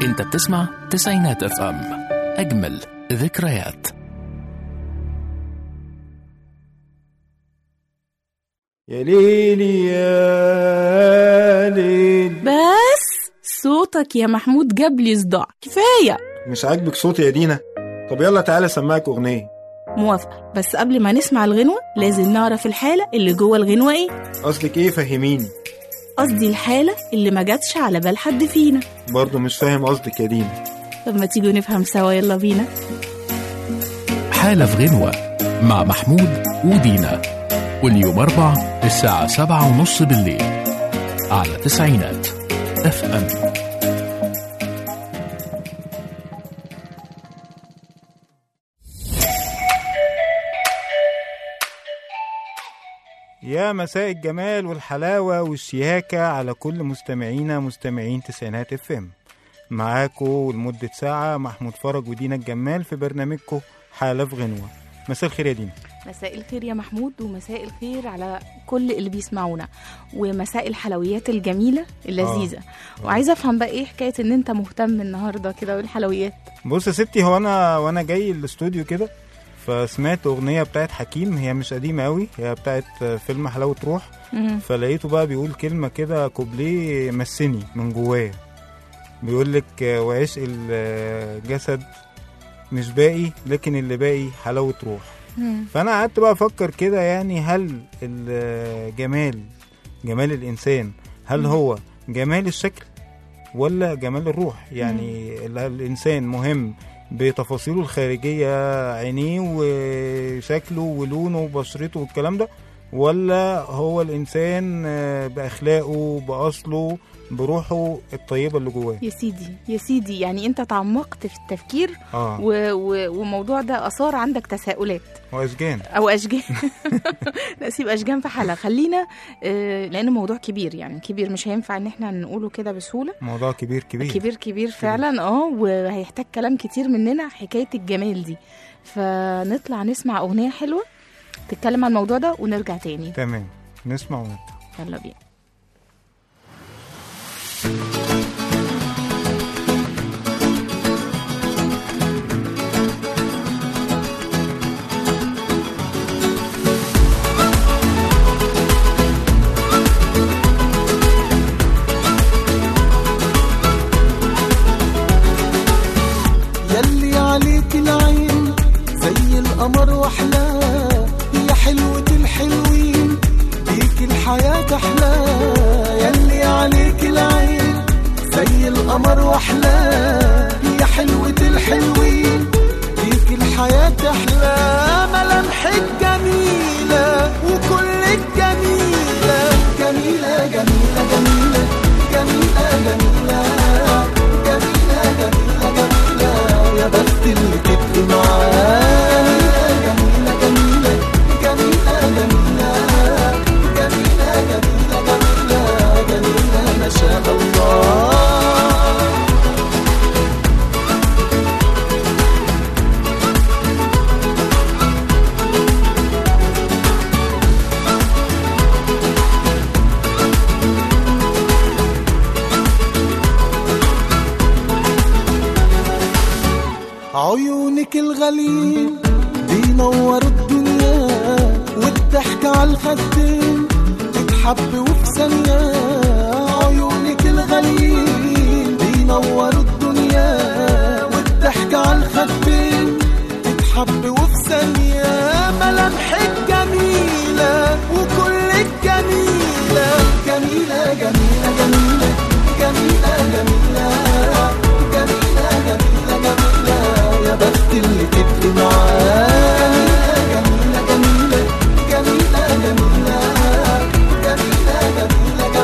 انت بتسمع تسعينات اف ام اجمل ذكريات يا ليلي يا ليل بس صوتك يا محمود جاب لي صداع كفايه مش عاجبك صوتي يا دينا طب يلا تعالى اسمعك اغنيه موافقه بس قبل ما نسمع الغنوه لازم نعرف الحاله اللي جوه الغنوه ايه قصدك ايه فهميني قصدي الحاله اللي ما جاتش على بال حد فينا برضه مش فاهم قصدك يا دينا طب ما تيجوا نفهم سوا يلا بينا حالة في غنوة مع محمود ودينا كل يوم أربع الساعة سبعة ونص بالليل على تسعينات اف ام يا مساء الجمال والحلاوة والشياكة على كل مستمعينا مستمعين تسعينات اف ام معاكو لمدة ساعة محمود فرج ودينا الجمال في برنامجكو حالة في غنوة مساء الخير يا دينا مساء الخير يا محمود ومساء الخير على كل اللي بيسمعونا ومساء الحلويات الجميله اللذيذه وعايزه افهم بقى ايه حكايه ان انت مهتم النهارده كده بالحلويات بص يا ستي هو انا وانا جاي الاستوديو كده فسمعت اغنية بتاعت حكيم هي مش قديمة قوي هي بتاعت فيلم حلاوة روح مم. فلقيته بقى بيقول كلمة كده كوبليه مسني من جوايا بيقول لك آه، وعشق الجسد مش باقي لكن اللي باقي حلاوة روح مم. فأنا قعدت بقى أفكر كده يعني هل الجمال جمال الإنسان هل هو جمال الشكل ولا جمال الروح يعني ال- الإنسان مهم بتفاصيله الخارجية عينيه وشكله ولونه وبشرته والكلام ده ولا هو الإنسان آه، بأخلاقه بأصله بروحه الطيبة اللي جواه يا سيدي يا سيدي يعني انت تعمقت في التفكير اه و... و... والموضوع ده اثار عندك تساؤلات وأشجان او اشجان لا سيب اشجان في حالها خلينا آه، لان موضوع كبير يعني كبير مش هينفع ان احنا نقوله كده بسهوله موضوع كبير كبير كبير كبير فعلا اه وهيحتاج كلام كتير مننا حكايه الجمال دي فنطلع نسمع اغنيه حلوه تتكلم عن الموضوع ده ونرجع تاني تمام نسمع ونرجع يلا بينا يلي عليك العين زي القمر واحلاه يا حلوة الحلوين بيك الحياة أحلى يلي عليك العين زي القمر واحلاه يا حلوة الحلوين بيك الحياة أحلى ملامحك جميلة وكلك جميلة جميلة جميلة جميلة جميلة جميلة جميلة جميلة جميلة يا بخت اللي تبقي معاه جميلة جميلة جميلة جميلة جميلة جميلة جميلة جميلة ما شاء الله عيونك الغليل بينور الدنيا والضحك على الخدين تتحب وفي ثانية عيونك الغليل بينور الدنيا والضحك على الخدين تتحب وفي ثانية ملامحك جميلة وكلك جميلة جميلة جميلة جميلة جميلة جميلة جميلة جميلة جميلة يا بخت اللي تبقي معاه جميلة جميلة جميلة جميلة جميلة جميلة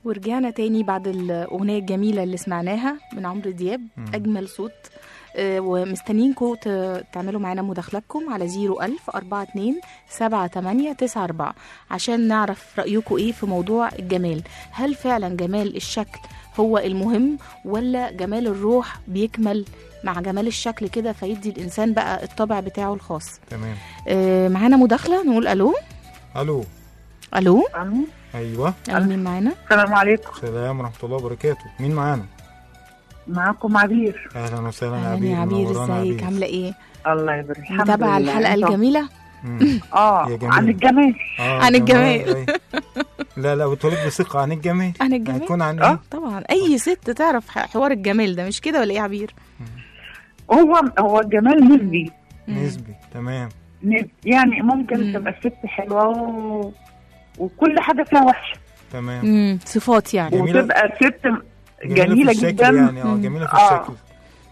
ورجعنا تاني بعد الأغنية الجميلة اللي سمعناها من عمرو دياب مم. أجمل صوت آه، ومستنيينكم ت- تعملوا معانا مداخلاتكم على 01000 42 78 94 عشان نعرف رأيكم إيه في موضوع الجمال هل فعلا جمال الشكل هو المهم ولا جمال الروح بيكمل مع جمال الشكل كده فيدي الإنسان بقى الطبع بتاعه الخاص تمام آه، معانا مداخلة نقول ألو الو ألو ألو ايوه ألو مين معانا السلام عليكم السلام ورحمه الله وبركاته مين معانا معاكم عبير اهلا وسهلا يا أهلا عبير يا عبير منورانا يا ازيك عبير. عاملة إيه الله يبارك الحمد متابعة لله. الحلقة أنتوا- الجميلة مم. اه يا جميل. عن الجمال آه عن الجمال. أيوة. لا لا بتقولك بثقه عن الجمال عن الجمال هيكون عن آه. ايه طبعا أي ست تعرف ح- حوار الجمال ده مش كده ولا إيه يا عبير هو هو الجمال نسبي مم. نسبي تمام نسبي. يعني ممكن مم. تبقى الست حلوه و... وكل حاجه فيها وحشه تمام مم. صفات يعني جميلة. وتبقى ست جميله, جميله في الشكل جدا يعني اه مم. جميله في آه. الشكل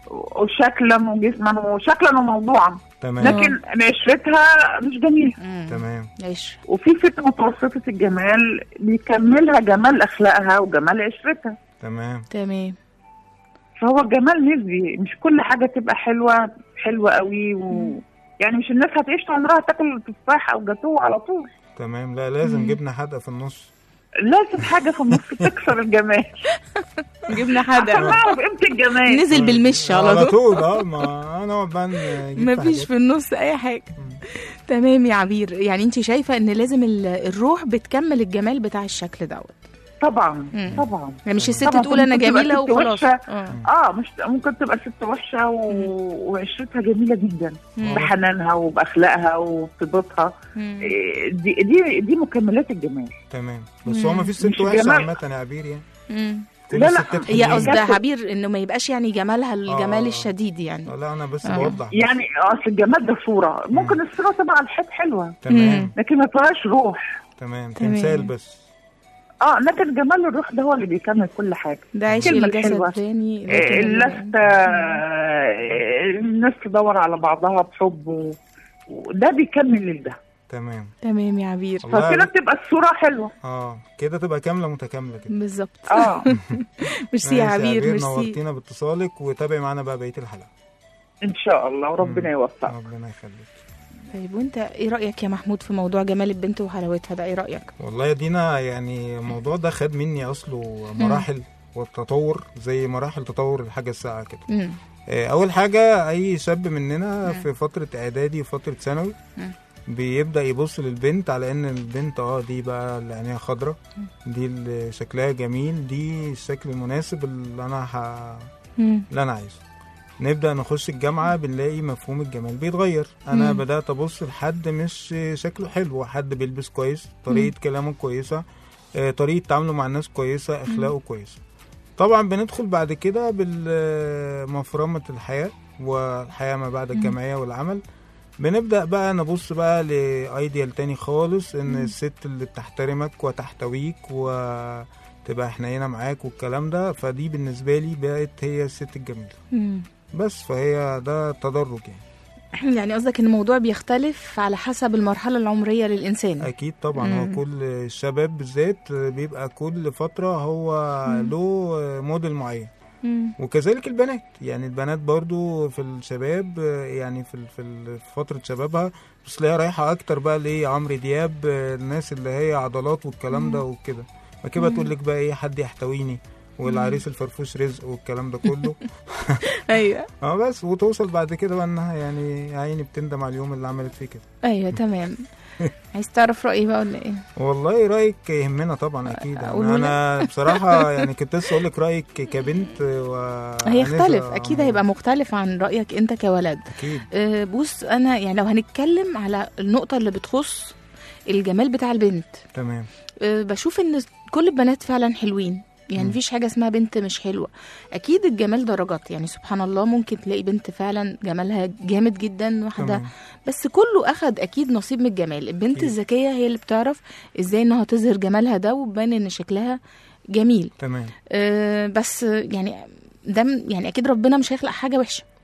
وشكلا وجسما وشكلا وموضوعا تمام لكن عشرتها مش جميله مم. تمام عيش وفي ست متوسطه الجمال بيكملها جمال اخلاقها وجمال عشرتها تمام تمام فهو الجمال نسبي مش كل حاجه تبقى حلوه حلوه قوي و... يعني مش الناس هتعيش طول عمرها تاكل تفاح او جاتوه على طول تمام لا لازم مم. جبنه حادقه في النص لازم حاجه في النص تكسر الجمال جبنا عشان حدا نعرف قيمه الجمال نزل بالمش على على طول طول اه ما انا اقعد بقى نجيب مفيش حاجات. في النص أي حاجة تمام يا عبير يعني أنت شايفة إن لازم ال- الروح بتكمل الجمال بتاع الشكل دوت طبعا مم. طبعا يعني مش الست طبعاً تقول أنا ممكن تبقى جميلة ست وخلاص وحشة. آه. اه مش ممكن تبقى ست وحشه و... وعشرتها جميله جدا مم. بحنانها وباخلاقها وطيبتها مم. إيه، دي دي دي مكملات الجمال تمام بس هو مم. ما فيش مش ست وحشه جمال. عامه يا عبير يعني مم. كل لا، لا. الستات هي حلوين. قصدها جسد. عبير انه ما يبقاش يعني جمالها الجمال آه. الشديد يعني آه، لا انا بس آه. بوضح يعني اصل الجمال ده صوره ممكن الصوره تبقى على الحيط حلوه تمام لكن ما فيهاش روح تمام تمام. تمثال بس اه لكن جمال الروح ده هو اللي بيكمل كل حاجه ده عيش الكلمة الجسد الحلوة. تاني لكن إيه، ال- اللفته آه، الناس تدور على بعضها بحب و- وده بيكمل لده تمام تمام يا عبير الله فكده عليك. بتبقى الصوره حلوه اه كده تبقى كامله متكامله كده بالظبط اه ميرسي يا ماشي عبير ميرسي نورتينا باتصالك وتابعي معانا بقى بقيه الحلقه ان شاء الله وربنا مم. يوفقك ربنا يخليك طيب وانت ايه رايك يا محمود في موضوع جمال البنت وحلاوتها ده ايه رايك والله يا دينا يعني الموضوع ده خد مني اصله مراحل والتطور زي مراحل تطور الحاجه الساعه كده مم. آه، اول حاجه اي شاب مننا مم. في فتره اعدادي وفتره ثانوي مم. بيبدا يبص للبنت على ان البنت اه دي بقى اللي عينيها خضرة دي اللي شكلها جميل دي الشكل المناسب اللي انا ح... مم. اللي انا عايزه نبدا نخش الجامعه بنلاقي مفهوم الجمال بيتغير انا مم. بدات ابص لحد مش شكله حلو حد بيلبس كويس طريقه كلامه كويسه آه، طريقه تعامله مع الناس كويسه اخلاقه كويسه طبعا بندخل بعد كده بالمفرمه الحياه والحياه ما بعد الجامعيه والعمل بنبدا بقى نبص بقى لايديال تاني خالص ان الست اللي بتحترمك وتحتويك وتبقى حنينه معاك والكلام ده فدي بالنسبه لي بقت هي الست الجميله مم. بس فهي ده تدرج يعني يعني قصدك ان الموضوع بيختلف على حسب المرحله العمريه للانسان اكيد طبعا مم. هو كل الشباب بالذات بيبقى كل فتره هو له موديل معين مم. وكذلك البنات يعني البنات برضو في الشباب يعني في ال- في ال- في فتره شبابها بس تلاقيها رايحه اكتر بقى ليه عمرو دياب الناس اللي هي عضلات والكلام ده وكده فكده تقول لك بقى ايه حد يحتويني والعريس الفرفوش رزق والكلام ده كله ايوه اه بس وتوصل بعد كده بقى انها يعني يا عيني بتندم على اليوم اللي عملت فيه كده ايوه تمام عايز تعرف رايي بقى ولا ايه والله رايك يهمنا طبعا اكيد يعني قولوا انا بصراحه يعني كنت لسه اقول لك رايك كبنت و هيختلف عنيزة اكيد عموماً. هيبقى مختلف عن رايك انت كولد اكيد أه، بص انا يعني لو هنتكلم على النقطه اللي بتخص الجمال بتاع البنت تمام أه، بشوف ان كل البنات فعلا حلوين يعني مم. مفيش حاجه اسمها بنت مش حلوه اكيد الجمال درجات يعني سبحان الله ممكن تلاقي بنت فعلا جمالها جامد جدا واحده تمام بس كله اخد اكيد نصيب من الجمال البنت أكيد. الذكيه هي اللي بتعرف ازاي انها تظهر جمالها ده وتبان ان شكلها جميل تمام أه بس يعني ده م- يعني اكيد ربنا مش هيخلق حاجه وحشه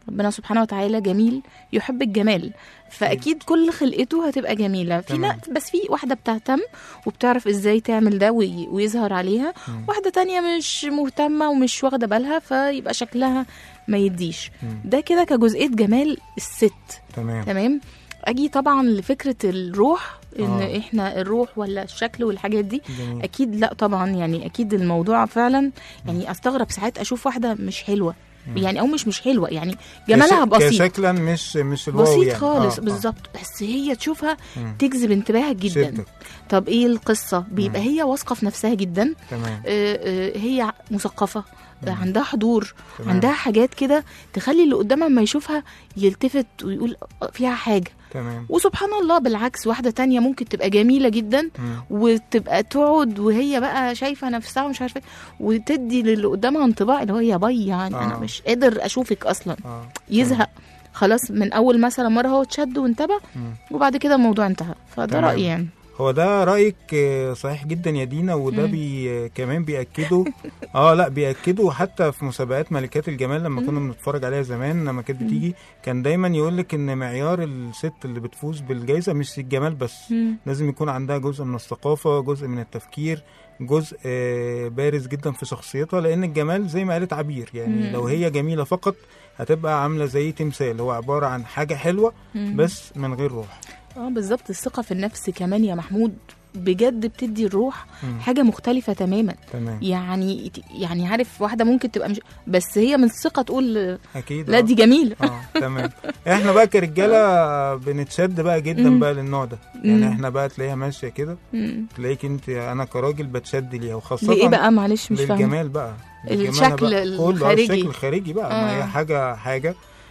ربنا سبحانه وتعالى جميل يحب الجمال فاكيد كل خلقته هتبقى جميله في تمام. ناس بس في واحده بتهتم وبتعرف ازاي تعمل ده وي- ويظهر عليها مم. واحده تانية مش مهتمه ومش واخده بالها فيبقى شكلها ما يديش مم. ده كده كجزئيه جمال الست تمام تمام اجي طبعا لفكره الروح ان آه. احنا الروح ولا الشكل والحاجات دي جميل اكيد لا طبعا يعني اكيد الموضوع فعلا يعني استغرب ساعات اشوف واحده مش حلوه يعني او مش مش حلوه يعني جمالها كش- بسيط كشكلا مش مش الواو بسيط يعني. خالص آه، آه. بالظبط بس هي تشوفها مم. تجذب انتباهك جدا شدك. طب ايه القصه بيبقى مم. هي واثقه في نفسها جدا تمام آه، آه، هي مثقفه آه، عندها حضور تمام. عندها حاجات كده تخلي اللي قدامها ما يشوفها يلتفت ويقول آه، فيها حاجه تمام وسبحان الله بالعكس واحده تانية ممكن تبقى جميله جدا مم. وتبقى تقعد وهي بقى شايفه نفسها ومش عارفه إيه، وتدي للي قدامها انطباع اللي هو يا بي يعني آه. انا مش قادر اشوفك اصلا اه يزهق خلاص من اول مثلا مره هو اتشد وانتبه مم. وبعد كده الموضوع انتهى فده تمام. رايي يعني هو ده رايك آه، صحيح جدا يا دينا وده مم. بي آه، كمان بياكدوا اه لا بياكدوا حتى في مسابقات ملكات الجمال لما كنا بنتفرج عليها زمان لما كانت بتيجي كان دايما يقول لك ان معيار الست اللي بتفوز بالجائزه مش الجمال بس مم. لازم يكون عندها جزء من الثقافه جزء من التفكير جزء آه، بارز جدا في شخصيتها لان الجمال زي ما قالت عبير يعني مم. لو هي جميله فقط هتبقى عامله زي تمثال هو عباره عن حاجه حلوه مم. بس من غير روح اه بالظبط الثقه في النفس كمان يا محمود بجد بتدي الروح مم. حاجه مختلفه تماما تمام يعني يعني عارف واحده ممكن تبقى مش بس هي من الثقه تقول اكيد لا آه. دي جميله اه تمام احنا بقى كرجاله بنتشد بقى جدا مم. بقى للنوع ده يعني مم. احنا بقى تلاقيها ماشيه كده مم. تلاقيك انت انا كراجل بتشد ليها وخاصه ليه بقى معلش مش فاهمه للجمال بقى للجمال الشكل بقى. كله، آه، الخارجي. الشكل الخارجي بقى ما آه. هي حاجه حاجه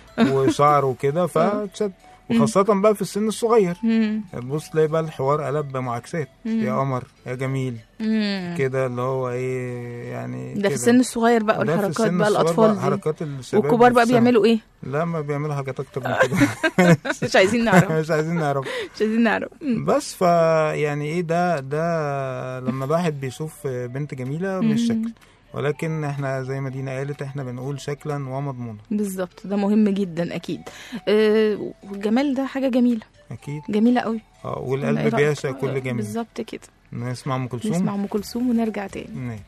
وشعر وكده فتشد وخاصة بقى في السن الصغير مم. تبص تلاقي بقى الحوار قلب بمعاكسات مم. يا قمر يا جميل مم. كده اللي هو ايه يعني ده كده. في السن الصغير بقى ده في والحركات السن بقى الصغير الاطفال دي حركات الشباب والكبار بقى نفسها. بيعملوا ايه لا ما بيعملوا حاجات اكتر من كده مش عايزين نعرف مش عايزين نعرف مش عايزين نعرف مم. بس فا يعني ايه ده ده لما الواحد بيشوف بنت جميله مش مم. شكل ولكن احنا زي ما دينا قالت احنا بنقول شكلا ومضمونا بالظبط ده مهم جدا اكيد أه والجمال ده حاجه جميله اكيد جميله قوي اه إيه والقلب رأيك؟ بيعشق كل جميل بالظبط كده نسمع ام كلثوم نسمع ام كلثوم ونرجع تاني نعم.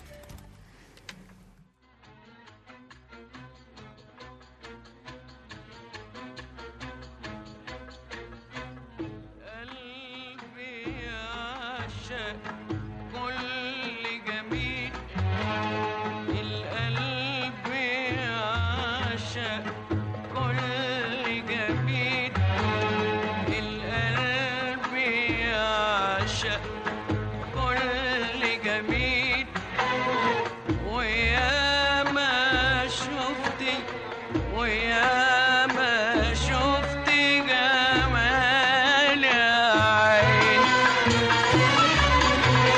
قلبي يعشق كل جميل القلب يعشق كل جميل القلب يعشق كل جميل ويا ما شفتي ويا ما شفتي جمال عين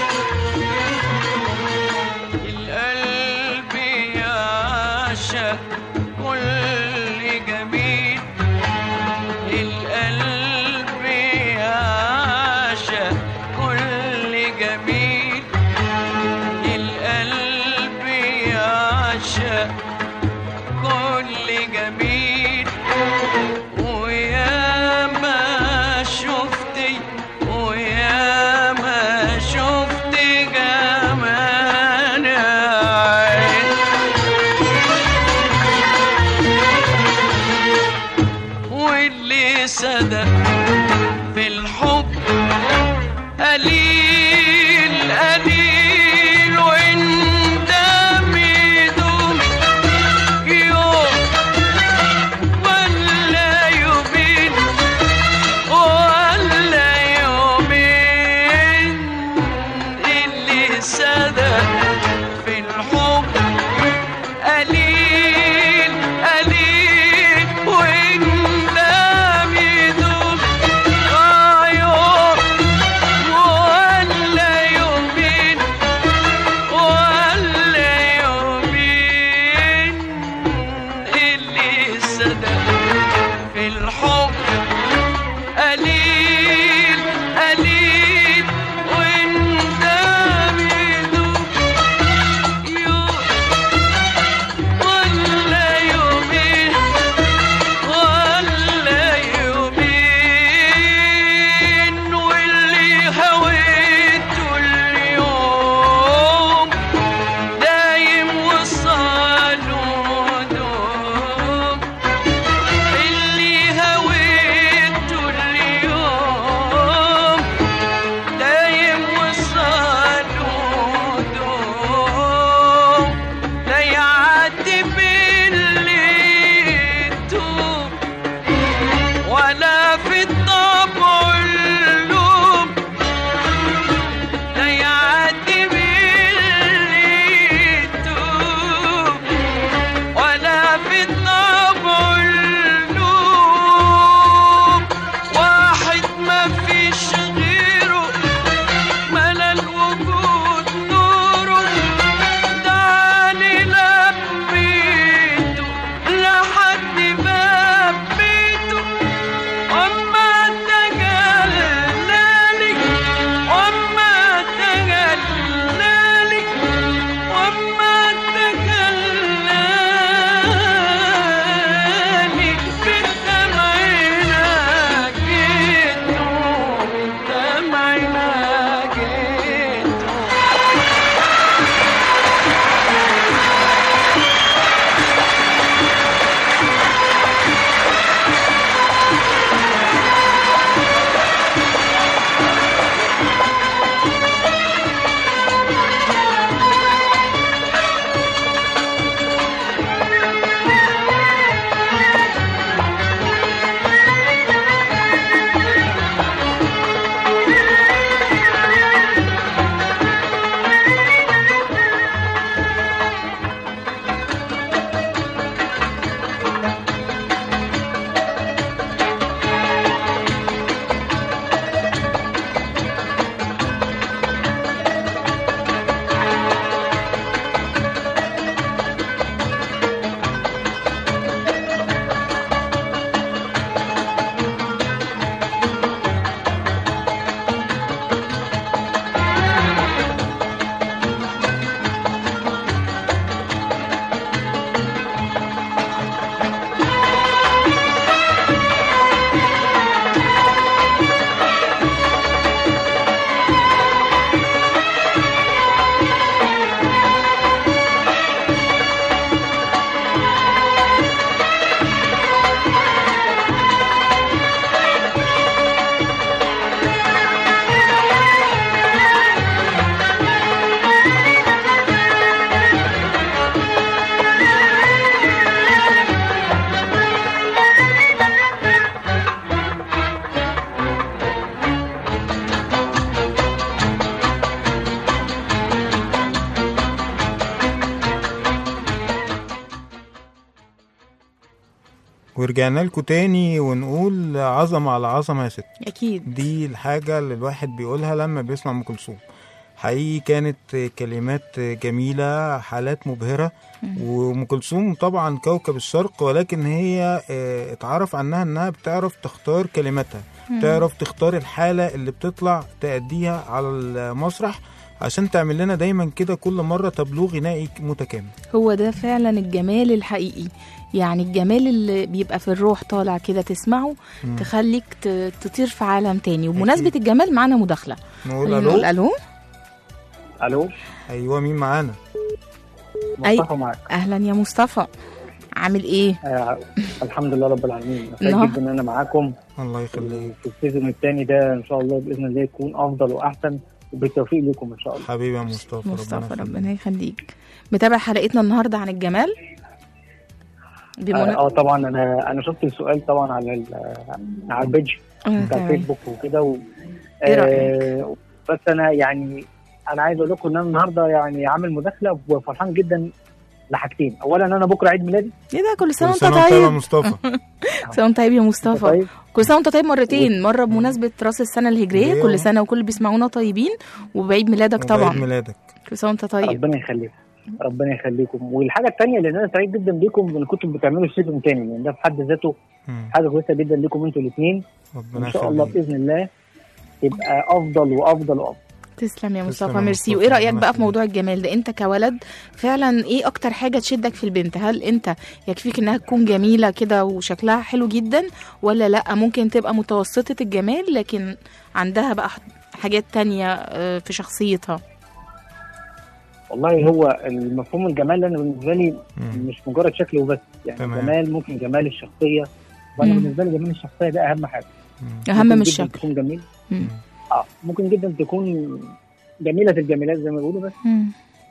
ورجعنا لكم تاني ونقول عظمة على عظمة يا ست اكيد دي الحاجة اللي الواحد بيقولها لما بيسمع أم كلثوم حقيقي كانت كلمات جميلة حالات مبهرة وأم كلثوم طبعا كوكب الشرق ولكن هي آه، اتعرف عنها إنها بتعرف تختار كلماتها تعرف تختار الحالة اللي بتطلع تأديها على المسرح عشان تعمل لنا دايما كده كل مرة تبلوغ غنائي متكامل هو ده فعلا الجمال الحقيقي يعني الجمال اللي بيبقى في الروح طالع كده تسمعه مم. تخليك ت- تطير في عالم تاني وبمناسبة الجمال معانا مداخلة نقول خلينا نقول ألو الو الو أيوة مين معانا مصطفى معاك اهلا يا مصطفى عامل ايه آه الحمد لله رب العالمين نعم. سعيد جدا ان انا معاكم الله يخليك في السيزون الثاني ده ان شاء الله باذن الله يكون افضل واحسن وبالتوفيق لكم ان شاء الله حبيبي يا مصطفى مصطفى يخليك. ربنا يخليك متابع حلقتنا النهارده عن الجمال اه بمنا... آه، طبعا انا انا شفت السؤال طبعا على ال- على البيج آه، بتاع تمام الفيسبوك وكده و... إيه آه بس انا يعني انا عايز اقول لكم ان انا النهارده يعني عامل مداخله وفرحان جدا لحاجتين اولا انا بكره عيد ميلادي ايه ده كل سنه كل وانت سنة وانت طيب يا طيب مصطفى كل سنه وانت طيب يا مصطفى طيب كل سنه وانت طيب مرتين مره بمناسبه راس السنه الهجريه ليه؟ كل سنه وكل اللي بيسمعونا طيبين وبعيد ميلادك وبعيد طبعا ميلادك كل سنه وانت طيب ربنا يخليكم ربنا يخليكم والحاجه الثانيه اللي انا سعيد جدا بيكم ان كنتم بتعملوا سيزون تاني لان ده في حد ذاته مم. حاجه كويسه جدا ليكم انتوا الاثنين ربنا ان شاء الله يخليك باذن الله يبقى افضل وافضل وافضل تسلم يا تسلم مصطفى يا ميرسي مصطفى، وايه رايك ربنا بقى في يخليك. موضوع الجمال ده انت كولد فعلا ايه اكتر حاجه تشدك في البنت هل انت يكفيك انها تكون جميله كده وشكلها حلو جدا ولا لا ممكن تبقى متوسطه الجمال لكن عندها بقى حاجات تانية آه، في شخصيتها والله هو المفهوم الجمال انا بالنسبه لي مم. مش مجرد شكل وبس يعني تمام. جمال ممكن جمال الشخصيه وانا مم. بالنسبه لي جمال الشخصيه ده اهم حاجه مم. اهم ممكن من جداً الشكل تكون جميل مم. اه ممكن جدا تكون جميله الجميلات زي ما بيقولوا بس مم.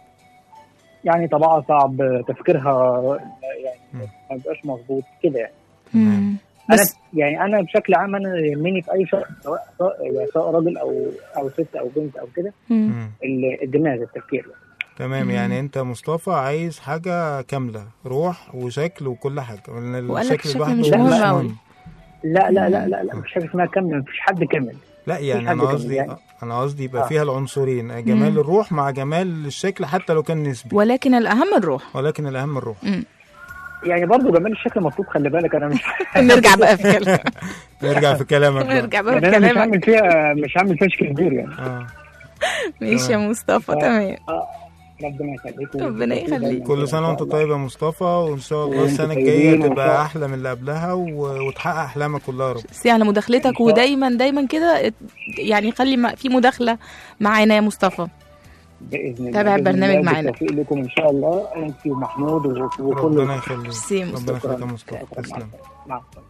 يعني طبعها صعب تفكيرها يعني مم. ما بيبقاش مظبوط كده يعني مم. انا بس يعني انا بشكل عام انا يهمني في اي شخص سواء سواء يعني سواء راجل او او ست او بنت او كده مم. مم. ال- الدماغ التفكير يعني. تمام مم. يعني انت مصطفى عايز حاجة كاملة روح وشكل وكل حاجة لأن وقال لك الشكل الشكل لوحده مش مش مهم مهم. أوي. لا لا لا لا لا مفيش حاجه اسمها كامل مفيش حد كامل لا يعني حد انا كامل قصدي يعني. انا قصدي يبقى آه. فيها العنصرين جمال مم. الروح مع جمال الشكل حتى لو كان نسبي ولكن الاهم الروح ولكن الاهم الروح مم. يعني برضه جمال الشكل مطلوب خلي بالك انا مش نرجع بقى في كلام نرجع في كلامك بقى. نرجع بقى في يعني انا مش كلامك هعمل فيها مش هعمل فيها شكل كبير يعني اه ماشي يا مصطفى آه. تمام اه ربنا يخليك ربنا يخليك. كل سنة وانت طيب يا مصطفى وان شاء الله وانتوا السنة طيبين الجاية وإن شاء تبقى الله. احلى من اللي قبلها و... وتحقق احلامك كلها يا رب ميرسي على مداخلتك شاء- ودايما دايما كده ات- يعني خلي ما- في مداخله معانا يا مصطفى باذن الله تابع بإذن البرنامج الله معانا. بالتوفيق لكم ان شاء الله انت ومحمود وكل ربنا يخليك ميرسي يا ربنا مصطفى يخليك يا مصطفى شكراً. تسلم مع السلامه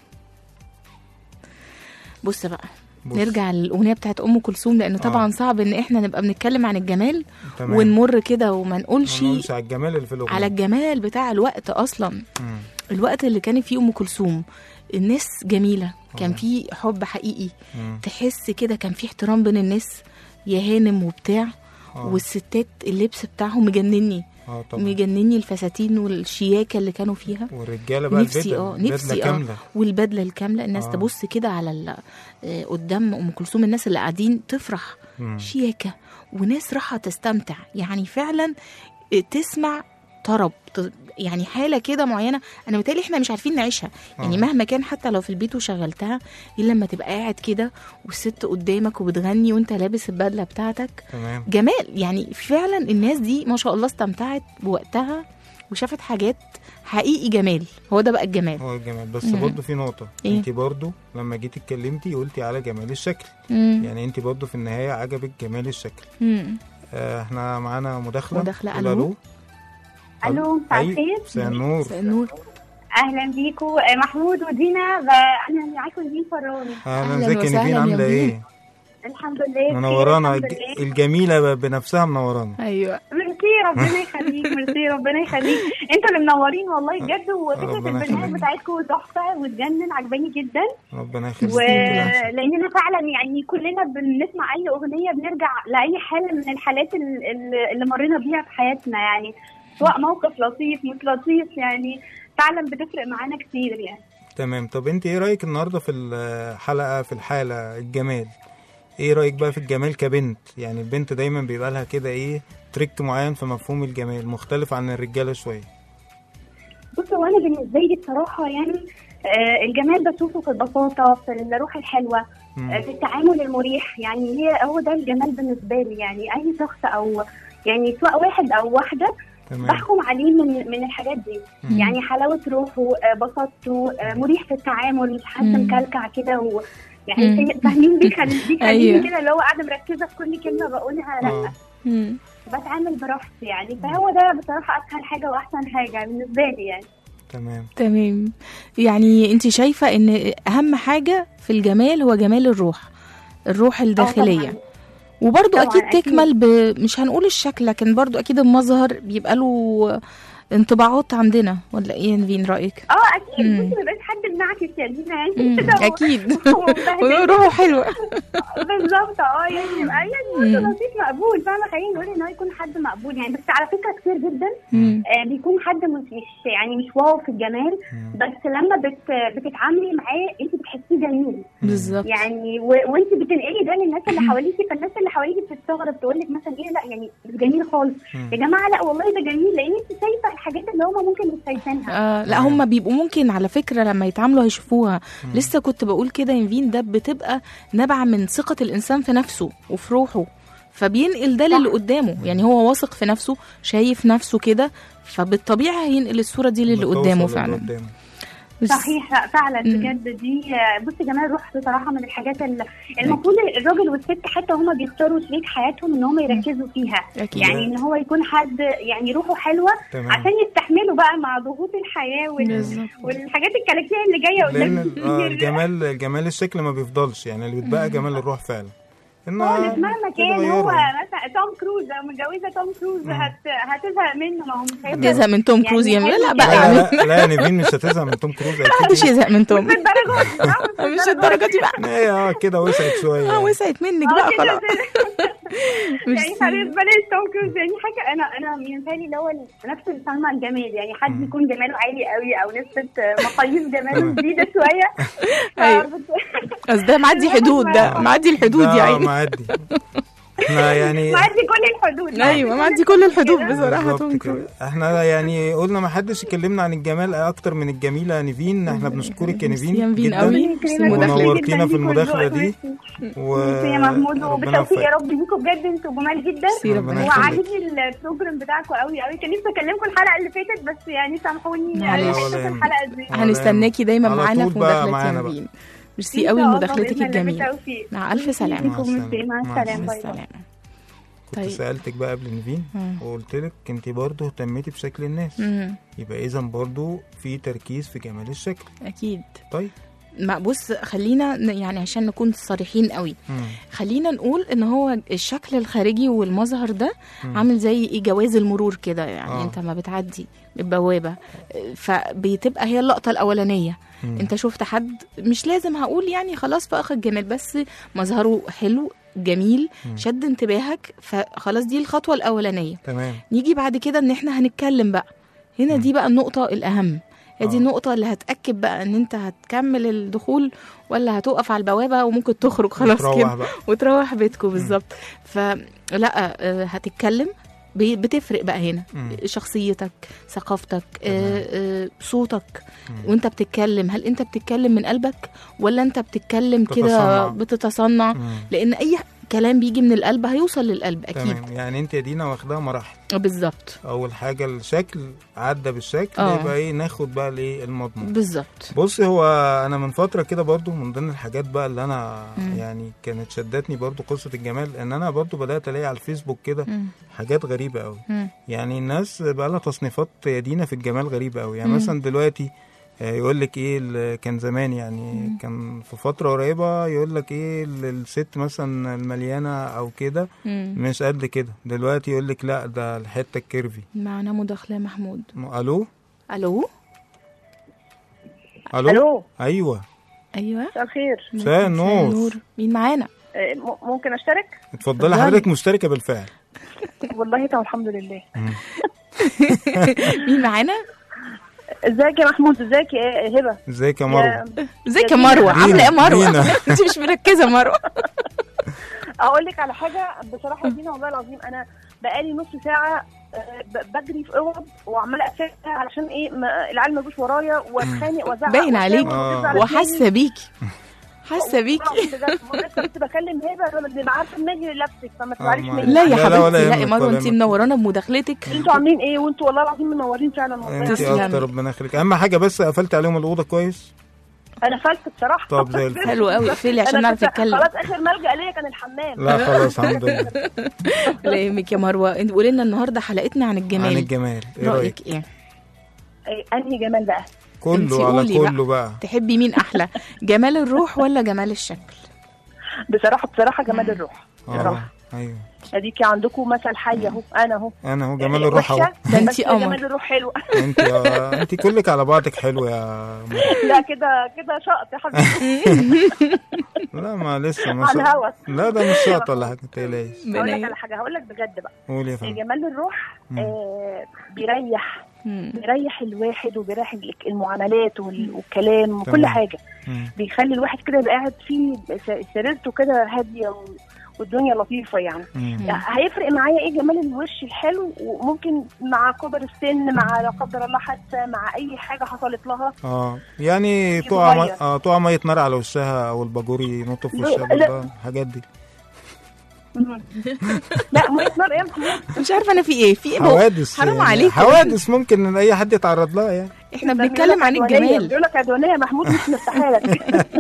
بص بقى بص. نرجع للاغنيه بتاعت ام كلثوم لانه طبعا آه. صعب ان احنا نبقى بنتكلم عن الجمال تمام ونمر كده وما نقولش ما نقولش على الجمال اللي في الاغنية على الجمال بتاع الوقت اصلا مم. الوقت اللي كانت فيه ام كلثوم الناس جميله كان آه. في حب حقيقي مم. تحس كده كان في احترام بين الناس يا هانم وبتاع آه. والستات اللبس بتاعهم مجنني اه طبعا مجنني الفساتين والشياكه اللي كانوا فيها والرجاله بقى نفسي البدل اه البدله نفسي اه كامله والبدله الكامله الناس آه. تبص كده على ال- آه، قدام ام كلثوم الناس اللي قاعدين تفرح مم. شياكه وناس راحه تستمتع يعني فعلا آه، تسمع طرب ت- يعني حاله كده معينه انا متهيألي احنا مش عارفين نعيشها يعني آه. مهما كان حتى لو في البيت وشغلتها الا لما تبقى قاعد كده والست قدامك وبتغني وانت لابس البدله بتاعتك تمام جمال يعني فعلا الناس دي ما شاء الله استمتعت بوقتها وشافت حاجات حقيقي جمال هو ده بقى الجمال هو الجمال بس مم. برضه في نقطه إيه؟ انت برضه لما جيتي اتكلمتي قلتي على جمال الشكل مم. يعني انت برضه في النهايه عجبك جمال الشكل مم. آه احنا معانا مداخله مداخلة، قول ألو. الو مساء أي، الخير مساء النور مساء النور اهلا بيكم آه، محمود ودينا ب- انا معاكم نيفين فراني اهلا أهلاً ازيك يا وسهلاً نيفين يا عامله نيفين. ايه الحمد لله بخير، منورانا الحمد الج- لله. الجميله ب- بنفسها منورانا ايوه ميرسي ربنا يخليك ميرسي ربنا يخليك انتوا اللي منورين والله بجد وفكره ربنا البرنامج يخليك. بتاعتكم تحفه وتجنن عجباني جدا ربنا يخليك ولاننا فعلا يعني كلنا بنسمع اي اغنيه بنرجع لاي حاله من الحالات ال- ال- اللي مرينا بيها في حياتنا يعني سواء موقف لطيف مش لطيف يعني فعلا بتفرق معانا كتير يعني تمام طب انت ايه رايك النهارده في الحلقه في الحاله الجمال ايه رايك بقى في الجمال كبنت يعني البنت دايما بيبقى لها كده ايه تريك معين في مفهوم الجمال مختلف عن الرجاله شويه بص هو انا بالنسبه لي بصراحه يعني آه، الجمال بشوفه في البساطه في الروح الحلوه مم. آه، في التعامل المريح يعني هي هو ده الجمال بالنسبه لي يعني اي شخص او يعني سواء واحد او واحده تمام بحكم عليه من من الحاجات دي مم. يعني حلاوه روحه آه، بساطته آه، مريح في التعامل مش حد مم. مكلكع كده و مم. يعني في- فاهمين بيخلي بيخليني أيوة. كده اللي هو قاعده مركزه في كل كلمه بقولها لا آه. مم. بتعامل براحتي يعني فهو ده بصراحه اسهل حاجه واحسن حاجه بالنسبه لي يعني تمام تمام يعني انت شايفة ان اهم حاجة في الجمال هو جمال الروح الروح الداخلية طبعاً. وبرضو طبعاً، اكيد أكيد. تكمل ب... مش هنقول الشكل لكن برضو اكيد المظهر بيبقى له انطباعات عندنا ولا ايه يا نفين رايك اه اكيد مم. بصي ما بقاش حد بنعكس يا دينا يعني مم. كده و- اكيد ومبهدلين. روحه حلوة بالظبط اه يعني يبقى يعني مم. برضه لطيف مقبول فاهمه خلينا نقول ان هو يكون حد مقبول يعني بس على فكره كتير جدا مم. آه بيكون حد مش مش يعني مش واو في الجمال مم. بس لما بت بتتعاملي معاه انت بتحسيه جميل بالظبط يعني و... وانت بتنقلي ده للناس اللي حواليكي فالناس اللي حواليكي بتستغرب تقول لك مثلا ايه لا يعني مش جميل خالص مم. يا جماعه لا والله ده جميل لان انت شايفه الحاجات اللي هم ممكن مش شايفينها آه لا هم بيبقوا ممكن على فكرة لما يتعاملوا هيشوفوها لسه كنت بقول كده يا نفين ده بتبقى نابعة من ثقة الإنسان في نفسه وفي روحه فبينقل ده للي قدامه يعني هو واثق في نفسه شايف نفسه كده فبالطبيعة هينقل الصورة دي للي بتوصل قدامه للي فعلا قدامه. بس- صحيح لا فعلا مم. بجد دي بصي جمال الروح بصراحه من الحاجات اللي المفروض الراجل والست حتى هما بيختاروا شريك حياتهم ان هما يركزوا فيها أكيد. يعني ان هو يكون حد يعني روحه حلوه تمام. عشان يستحملوا بقى مع ضغوط الحياه وال... بالظبط. والحاجات الكلاكيه اللي جايه لان قدام ال- آه، الجمال الجمال الشكل ما بيفضلش يعني اللي بيتبقى جمال الروح فعلا إنه خالص مهما كان هو تتغيروا. مثلا توم كروز لو متجوزه توم كروز هت... هتزهق منه ما هو مش هيفضل تزهق من توم يعني كروز يا لا لا حلو بقى لا يعني لا لا يا نيفين مش هتزهق من توم كروز محدش اكيد يزهق من توم بالدرجات دي، آه، مش الدرجة دي بقى هي اه كده وسعت شويه اه يعني. وسعت منك آه، بقى كده خلاص يعني ميرسي. خلينا بلاش توم كروز يعني حاجه انا انا بالنسبه لي اللي هو نفس الفهم الجمال يعني حد يكون جماله عالي قوي او نسبه مقاييس جماله جديده شويه أيوة. فبت- بس ده معدي حدود ده معدي الحدود ده يا عيني معدي احنا يعني معدي كل الحدود ايوه معدي كل الحدود كده. بصراحه بالظبط توم كده. كروز احنا يعني قلنا ما حدش يكلمنا عن الجمال اكتر من الجميله يا نيفين احنا بنشكرك يا ميرسي يا نيفين نيفين جدا قوي ميرسي المداخله ونورتينا في المداخله دي و ميرسي يا محمود ربنا وبالتوفيق يا يوفقك. رب ليكم بجد انتوا جمال جدا ميرسي ربنا يخليك. وعاجبني البروجرام بتاعكم قوي قوي كان نفسي اكلمكم الحلقه اللي فاتت بس يعني سامحوني معلش. اشوف الحلقه دي ولا هنستناكي دايما على معانا طول في بقى مداخلتي يا معانا بقى. نبيل ميرسي قوي لمداخلتك الجميله مع الف سلامه مع السلامة. مع مع السلامه مع باي باي السلامه كنت طيب. سالتك بقى قبل نيفين مم. وقلت لك انت برضه اهتميتي بشكل الناس مم. يبقى اذا برضه في تركيز في جمال الشكل اكيد طيب ما بص خلينا ن- يعني عشان نكون صريحين قوي مم. خلينا نقول ان هو الشكل الخارجي والمظهر ده مم. عامل زي ايه جواز المرور كده يعني آه. آه. انت ما بتعدي البوابه فبتبقى هي اللقطه الاولانيه مم. انت شفت حد مش لازم هقول يعني خلاص فاخ الجمال بس مظهره حلو جميل مم. شد انتباهك فخلاص دي الخطوه الاولانيه تمام نيجي بعد كده ان احنا هنتكلم بقى هنا دي بقى النقطه الاهم هي دي آه. النقطة اللي هتأكد بقى ان انت هتكمل الدخول ولا هتقف على البوابة وممكن تخرج خلاص تروح كده بقى. وتروح بيتكم بالظبط فلا آه، هتتكلم بي- بتفرق بقى هنا مم. شخصيتك ثقافتك تمام. آه، آه، صوتك مم. وانت بتتكلم هل انت بتتكلم من قلبك ولا انت بتتكلم كده بتتصنع. بتتصنع مم. لان اي كلام بيجي من القلب هيوصل للقلب اكيد تمام يعني انت يا دينا واخداها مراحل بالظبط اول حاجه الشكل عدى بالشكل آه. يبقى ايه ناخد بقى الايه المضمون بالظبط بص هو انا من فتره كده برضو من ضمن الحاجات بقى اللي انا مم. يعني كانت شدتني برضو قصه الجمال ان انا برضو بدات الاقي على الفيسبوك كده مم. حاجات غريبه قوي مم. يعني الناس بقى لها تصنيفات يا دينا في الجمال غريبه قوي يعني مم. مثلا دلوقتي يقول لك ايه ال- كان زمان يعني كان في فتره قريبه يقول لك ايه ال- الست مثلا المليانه او كده مم. مش قد كده دلوقتي يقول لك لا ده الحته الكيرفي معنا مداخلة محمود م- الو الو الو الو ايوه ايوه مساء الخير مساء النور مين معانا آه، م- ممكن اشترك اتفضلي اتفضلي. حضرتك مشتركه بالفعل والله طبعا الحمد لله مين معانا ازيك يا محمود ازيك يا هبه ازيك يا مروه ازيك يا مروه دينا، عامله ايه يا مروه دينا. انت مش مركزه مروه اقول لك على حاجه بصراحه دينا والله العظيم انا بقالي نص ساعه آه، ب- بجري في اوض وعماله اقفلها علشان ايه ما العيال ما يجوش ورايا واتخانق وازعق باين وأتضايق عليك وأبص على وحاسه دماغي. بيكي حاسه بيكي والله بجد، لسه كنت بكلم هبه لما ببقى عارفه دماغي لابسك فما تزعليش ما- مني لا يا لا، لا، ولا حبيبتي لا يهمك، يا مروه ولا انت يهمك. منورانا بمداخلتك انتوا عاملين ايه وانتوا والله العظيم منورين فعلا والله انت تسلم. اكتر ربنا يخليك اهم حاجه بس قفلت عليهم الاوضه كويس انا فلت بصراحه طب زي الفل. حلو قوي اقفلي عشان أنا نعرف كنت- نتكلم خلاص اخر ملجا ليا كان الحمام لا خلاص الحمد لله لا يهمك يا مروه انت قولي لنا النهارده حلقتنا عن الجمال عن الجمال ايه رايك رايك ايه إيه، انهي جمال بقى انتي كله على قولي بقى. كله بقى تحبي مين احلى جمال الروح ولا جمال الشكل بصراحه بصراحه جمال الروح اه بصراحه ايوه اديكي عندكم مثل حي اهو انا اهو انا اهو جمال الروح اهو وحشة، ده انتي بس قمر. جمال الروح حلو انت آه، انت كلك على بعضك حلو يا مروة. لا كده كده شقط يا حبيبي لا ما لسه ما على شاء- الهوا لا ده مش شاط ولا حاجه تقلقيش هقول لك على حاجه هقول لك بجد بقى قول يا فندم جمال الروح مم. آه بيريح مم. بيريح الواحد وبيريح ال- المعاملات وال- والكلام وكل تمام. حاجه مم. بيخلي الواحد كده يبقى قاعد فيه س- سريرته كده هاديه و- والدنيا لطيفه يعني مم. هيفرق معايا ايه جمال الوش الحلو وممكن مع كبر السن مع لا قدر الله حادثه مع اي حاجه حصلت لها اه يعني تقع يتغير. مي... اه تقع ميه نار على وشها او الباجور ينط في لا، وشها لا. برضه الحاجات دي لا ميه نار ايه يا محمود مش عارفه انا في ايه في ايه هو حوادث حرام يعني عليك حوادث ممكن ان اي حد يتعرض لها يعني احنا بنتكلم عن الجمال بيقول لك عدوانيه يا محمود مش مفتاحه لك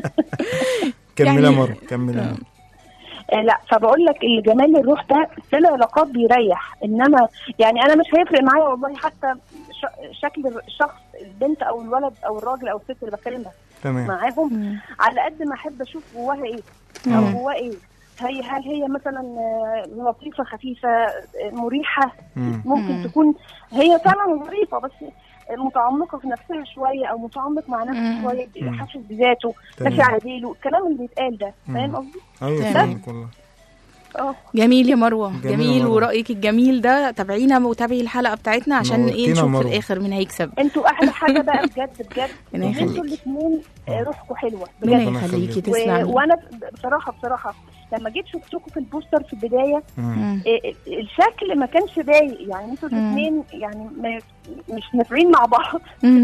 كملي يعني- مره كملي مرة. آه، لا فبقول لك الجمال الروح ده في العلاقات بيريح انما يعني انا مش هيفرق معايا والله حتى ش- شكل الشخص البنت او الولد او الراجل او الست اللي بكلمها تمام معاهم مم. على قد ما احب اشوف جواها ايه مم. او جواها ايه هي هل هي مثلا آه، لطيفه خفيفه آه، مريحه مم. ممكن مم. تكون هي فعلا ظريفه بس متعمقه في نفسها شويه او متعمق مع نفسه مم. شويه مم. حاسس بذاته تمام. ماشي على ديله الكلام اللي بيتقال ده مم. فاهم قصدي؟ ايوه تمام. فاهمك والله اه جميل يا مروه جميل جميل, يا مروة. ورايك الجميل ده تابعينا وتابعي الحلقه بتاعتنا عشان ايه نورتينا نشوف في مروة. الاخر مين هيكسب انتوا احلى حاجه بقى بجد بجد ربنا ان يخليك. انتوا الاثنين روحكم حلوه ربنا بجد ربنا يخليكي يخليك. و... تسلمي وانا بصراحه بصراحه لما جيت شفتكم في البوستر في البدايه مم. مم. إيه، الشكل ما كانش بايق يعني انتوا مم. الاثنين يعني ما مش نافعين مع بعض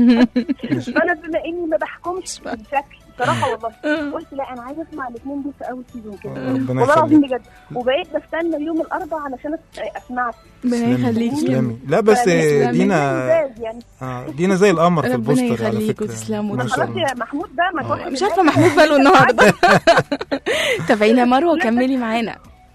فانا بما اني ما بحكمش بالشكل بصراحه والله قلت لا انا عايزه اسمع الاثنين دول في اول سيزون كده ربنا والله العظيم يخليك بجد وبقيت بستنى يوم الاربعاء علشان أس- اسمعك ربنا تسلمي. يخليكي تسلمي لا بس تسلمي. دينا ممتاز يعني آه دينا زي القمر في ربنا البوستر على يخليك فكره وتسلموا. ما طب شاء خلاص الله يا محمود بقى ما توحد مش عارفه محمود ماله النهارده تابعينا يا مروه وكملي معانا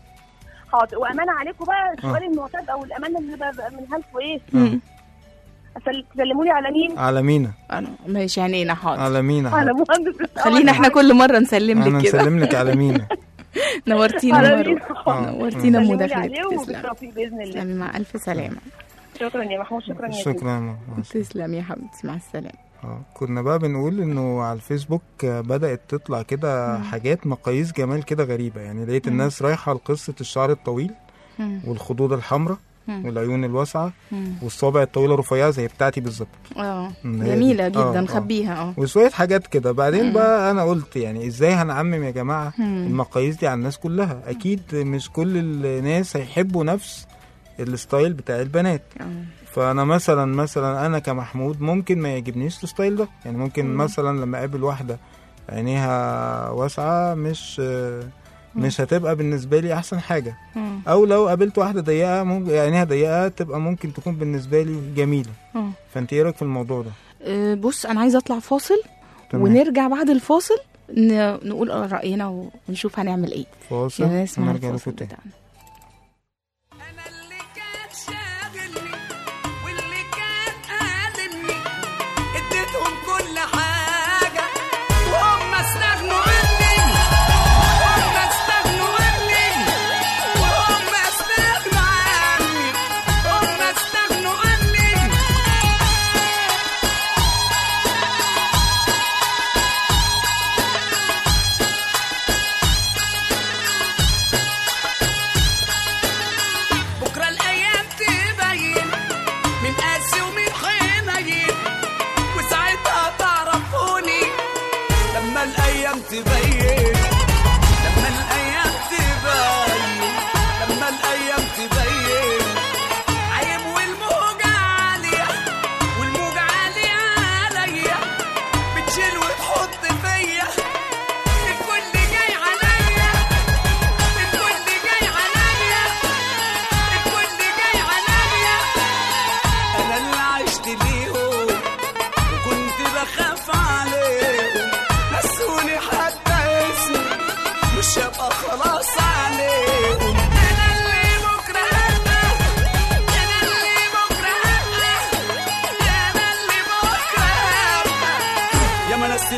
حاضر وامانه عليكم بقى السؤال المعتاد او الامانه اللي بقى بقى منها لكم ايه مم. أسل- تسلموا لي على مين؟ على مينا انا ماشي عينينا حاضر على مينا على حاضر. مهندس السؤال. خلينا احنا كل مره نسلم انا لك كده نسلم لك على مينا نورتينا على يا مين؟ مروه آه. نورتينا سلموا لي عليه بمداخلتك تسلم وبالتوفيق باذن الله تسلمي مع الف سلامه شكرا يا محمود شكرا يا زين. شكرا يا ماما. مع السلامة. تسلم يا حبيبتي مع السلامه اه كنا بقى بنقول انه على الفيسبوك آه، بدأت تطلع كده حاجات مقاييس جمال كده غريبة يعني لقيت الناس رايحة لقصة الشعر الطويل مم. والخدود الحمراء مم. والعيون الواسعة مم. والصابع الطويلة رفيعة زي بتاعتي بالظبط اه مم، هي دي. جميله آه، جدا آه. نخبيها اه وشوية حاجات كده بعدين مم. بقى أنا قلت يعني إزاي هنعمم يا جماعة مم. المقاييس دي على الناس كلها أكيد مش كل الناس هيحبوا نفس الستايل بتاع البنات آه. فانا مثلا مثلا انا كمحمود ممكن ما يعجبنيش الستايل ده يعني ممكن مم. مثلا لما اقابل واحده عينيها واسعه مش مش هتبقى بالنسبه لي احسن حاجه مم. او لو قابلت واحده ضيقه ممكن عينيها ضيقه تبقى ممكن تكون بالنسبه لي جميله مم. فانت ايه رايك في الموضوع ده آه، بص انا عايزه اطلع فاصل تمام. ونرجع بعد الفاصل ن- نقول راينا ونشوف هنعمل ايه فاصل يعني نسمع ونرجع الفاصل لكم تاني بتاعنا انا اللي كان شاغلني واللي كان قادمني اديتهم كل حاجه وهم استغنوا عني وهم استغنوا عني وهم استغنوا عني هم استغنوا عني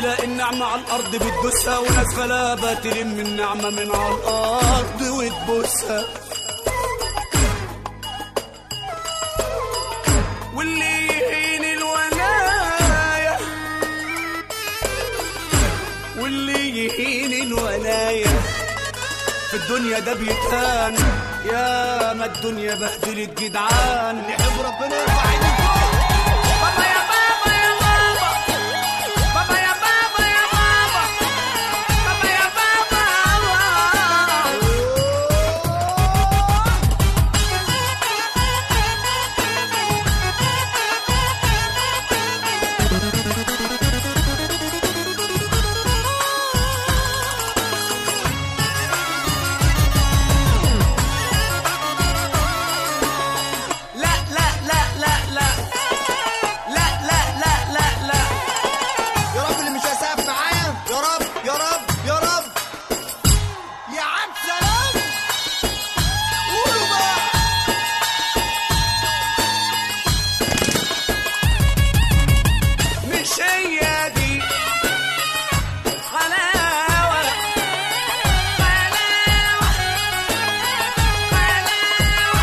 تلاقي النعمة على الأرض بتدوسها وناس غلابة تلم النعمة من على الأرض وتبوسها واللي يهين الولاية واللي يهين الولاية في الدنيا ده بيتهان يا ما الدنيا بهدلت جدعان نحب ربنا يرفع ايدك فوق بابا يا بابا يا بابا بابا يا بابا يا بابا بابا يا بابا لا لا لا لا لا لا لا لا لا لا يا رب اللي مش هيسقف معايا يا رب يا رب يا رب يا عم سلام قولوا بقى مش هي دي حلاوة حلاوة حلاوة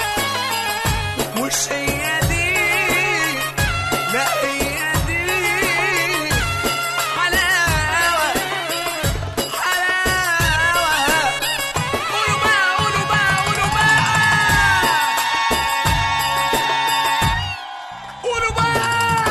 مش هي دي لا هي دي حلاوة حلاوة قولوا بقى قولوا بقى قولوا بقى قولوا بقى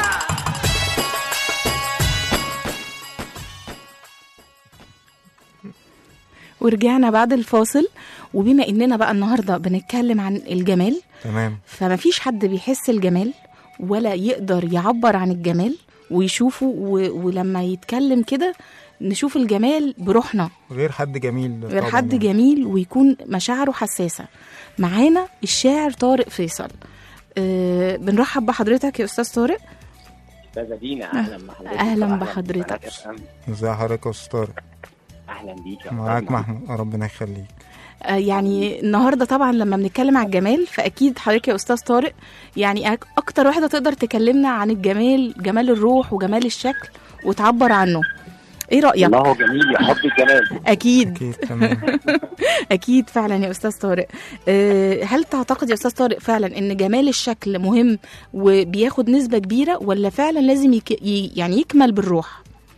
ورجعنا بعد الفاصل وبما اننا بقى النهارده بنتكلم عن الجمال تمام فما فيش حد بيحس الجمال ولا يقدر يعبر عن الجمال ويشوفه و... ولما يتكلم كده نشوف الجمال بروحنا غير حد جميل غير طبعاً حد يعني. جميل ويكون مشاعره حساسة معانا الشاعر طارق فيصل أه بنرحب بحضرتك يا أستاذ طارق استاذه دينا اهلا بحضرتك أهلاً وأهلاً بحضرتك. بقناة FM. ازي حضرتك يا استاذ طارق اهلا بيك يا معاك أستاذ محمود ربنا يخليك أه يعني النهاردة طبعا لما بنتكلم عن الجمال فأكيد حضرتك يا أستاذ طارق يعني أك- أكتر واحدة تقدر تكلمنا عن الجمال جمال الروح وجمال الشكل وتعبر عنه ايه رأيك؟ الله جميل يحب الجمال أكيد اكيد تمام اكيد فعلا يا استاذ طارق أه، هل تعتقد يا استاذ طارق فعلا ان جمال الشكل مهم وبياخد نسبه كبيره ولا فعلا لازم يك... ي- يعني يكمل بالروح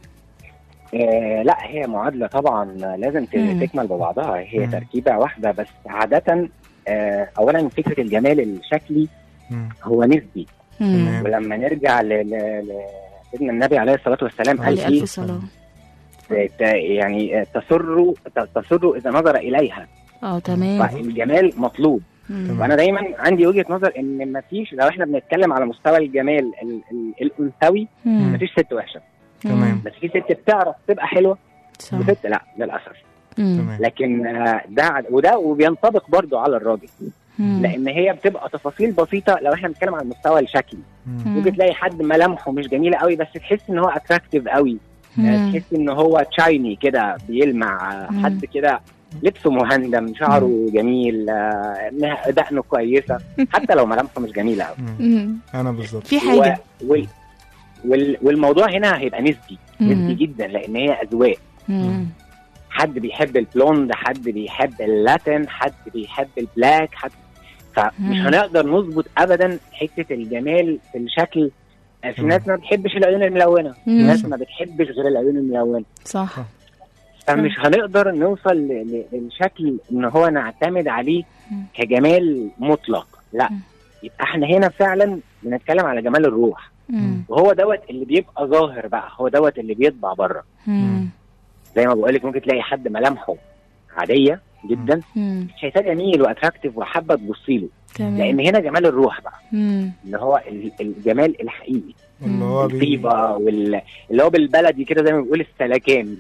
آه لا هي معادله طبعا لازم ت- مم. تكمل ببعضها هي مم. تركيبه واحده بس عاده آه اولا فكره الجمال الشكلي مم. هو نسبي مم. تمام. ولما نرجع ل ل- ل- سيدنا النبي عليه الصلاه والسلام قال علي الف فيه صلاه ت- يعني آه، تسر ت- تسر اذا نظر اليها اه تمام فالجمال مطلوب مم. وانا دايما عندي وجهه نظر ان مفيش لو احنا بنتكلم على مستوى الجمال ال- ال- الانثوي مم. مفيش ست وحشه تمام. بس في ست بتعرف تبقى حلوه صح. وست لا للاسف مم. تمام لكن آه، ده وده وبينطبق برضو على الراجل مم. لان هي بتبقى تفاصيل بسيطه لو احنا بنتكلم على المستوى الشكلي مم. مم. ممكن تلاقي حد ملامحه مش جميله قوي بس تحس ان هو اتراكتيف قوي آه، مم. تحس ان هو تشايني كده بيلمع آه، مم. حد كده لبسه مهندم شعره جميل آه، نه- دقنه كويسه حتى لو ملامحه مش جميله قوي مم. مم. انا بالظبط في حاجه و... وال... وال... والموضوع هنا هيبقى نسبي مم. نسبي جدا لان هي اذواق مم. حد بيحب البلوند حد بيحب اللاتين حد بيحب البلاك حد فمش مم. هنقدر نظبط ابدا حته الجمال في الشكل في مم. ناس ما بتحبش العيون الملونه في مم. ناس ما بتحبش غير العيون الملونه صح فمش هنقدر نوصل ل- ل- للشكل ان هو نعتمد عليه مم. كجمال مطلق لا مم. يبقى احنا هنا فعلا بنتكلم على جمال الروح مم. وهو دوت اللي بيبقى ظاهر بقى هو دوت اللي بيطبع بره مم. زي ما بقول لك ممكن تلاقي حد ملامحه عاديه جدا مم. شايفاه جميل واتراكتيف وحابه تبصي له تمام لان هنا جمال الروح بقى مم. اللي هو ال- الجمال الحقيقي اللي هو بي... الطيبه وال... اللي هو بالبلدي كده زي ما بيقول السلكان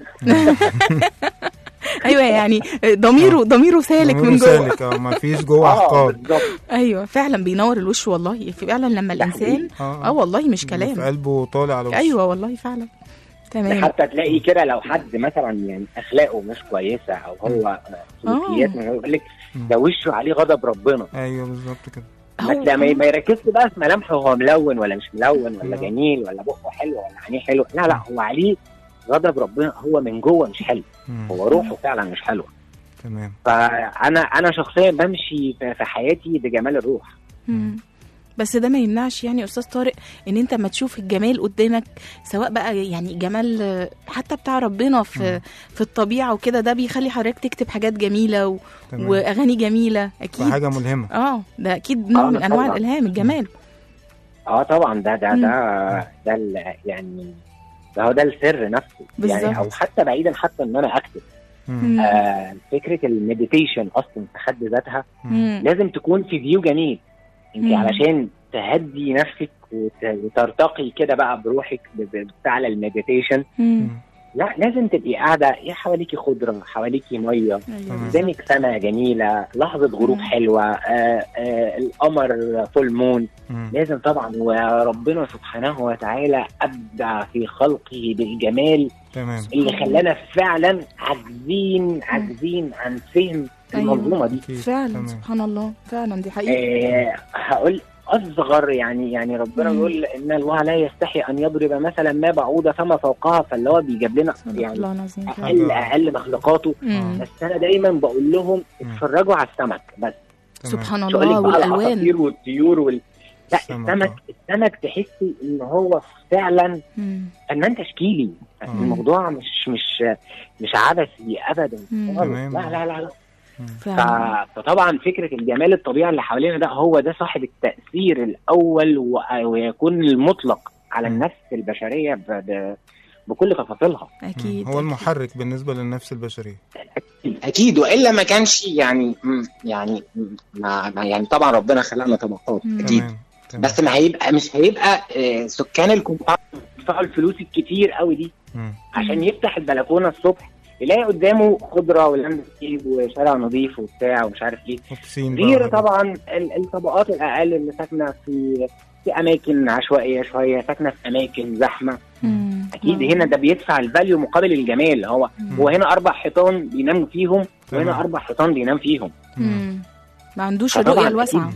ايوه يعني ضميره ضميره سالك ضميره من جوه سالك اه ما فيش جوه اه احقاد بالظبط ايوه فعلا بينور الوش والله فعلا لما الانسان اه والله مش في كلام قلبه طالع على وشه ايوه والله فعلا تمام حتى تلاقي كده لو حد مثلا يعني اخلاقه مش كويسه او هو سلوكيات يقول لك ده وشه عليه غضب ربنا ايوه بالظبط كده ما تلا- ما ما يركزش بقى في ملامحه هو ملون ولا مش ملون ولا جميل ولا بقه حلو ولا عينيه حلو لا لا هو عليه غضب ربنا هو من جوه مش حلو مم. هو روحه فعلا مش حلوه تمام فانا انا شخصيا بمشي في في حياتي بجمال الروح مم. بس ده ما يمنعش يعني يا استاذ طارق ان انت ما تشوف الجمال قدامك سواء بقى يعني جمال آه، حتى بتاع ربنا في في الطبيعه وكده ده بيخلي حضرتك تكتب حاجات جميله و... تمام. واغاني جميله اكيد حاجه ملهمه اه ده اكيد نوع آه، من انواع طبعاً. الالهام الجمال اه طبعا ده ده مم. ده ده ال- يعني ده هو ده السر نفسه بالظبط. يعني او حتى بعيدا حتى ان انا اكتب مم. آه فكره المديتيشن اصلا في حد ذاتها مم. لازم تكون في فيو جميل انت مم. علشان تهدي نفسك وت- وترتقي كده بقى بروحك ب- ب- بتعلى المديتيشن مم. لا لازم تبقي قاعده يا حواليكي خضره حواليكي ميه أيوة. قدامك سما جميله لحظه غروب مم. حلوه آه آه القمر فول مون مم. لازم طبعا وربنا سبحانه وتعالى ابدع في خلقه بالجمال تمام اللي خلانا فعلا عاجزين عاجزين عن فهم أيوة. المنظومه دي أكيد. فعلا تمام. سبحان الله فعلا دي حقيقه آه هقول اصغر يعني يعني ربنا مم. بيقول ان الله لا يستحي ان يضرب مثلا ما بعوضه فما فوقها فاللي هو بيجيب لنا صدق يعني الله العظيم فعلا. اقل اقل مخلوقاته مم. بس انا دايما بقول لهم مم. اتفرجوا على السمك بس تمام. سبحان مش هقول لك الله بقى والالوان العصافير والطيور وال لا السمك، السمك السمك تحسي ان هو فعلا مم. فنان تشكيلي آه. الموضوع مش مش مش عبثي ابدا مم. خالص. تمام. لا لا لا, لا. فعلا ف- فطبعا فكره الجمال الطبيعي اللي حوالينا ده هو ده صاحب التاثير الاول و- ويكون المطلق على مم. النفس البشريه ب... ب... بكل تفاصيلها اكيد هو المحرك بالنسبه للنفس البشريه اكيد والا ما كانش يعني مم، يعني مم، ما ما- يعني طبعا ربنا خلقنا طبقات مم. اكيد تمام تمام. بس ما هيبقى مش هيبقى آه، سكان الكومباوند يدفعوا الفلوس الكتير قوي دي مم. عشان يفتح البلكونه الصبح يلاقي قدامه خضره ولاندسكيب وشارع نظيف وبتاع ومش عارف ايه وبسين بقى غير وحاجات. طبعا ال- الطبقات الاقل اللي ساكنه في في اماكن عشوائيه شويه ساكنه في اماكن زحمه مم. اكيد آه. هنا ده بيدفع الفاليو مقابل الجمال هو هو هنا اربع حيطان بينام فيهم تمام. وهنا اربع حيطان بينام فيهم مم. ما عندوش فطبعاً الرؤيه أكيد. الواسعه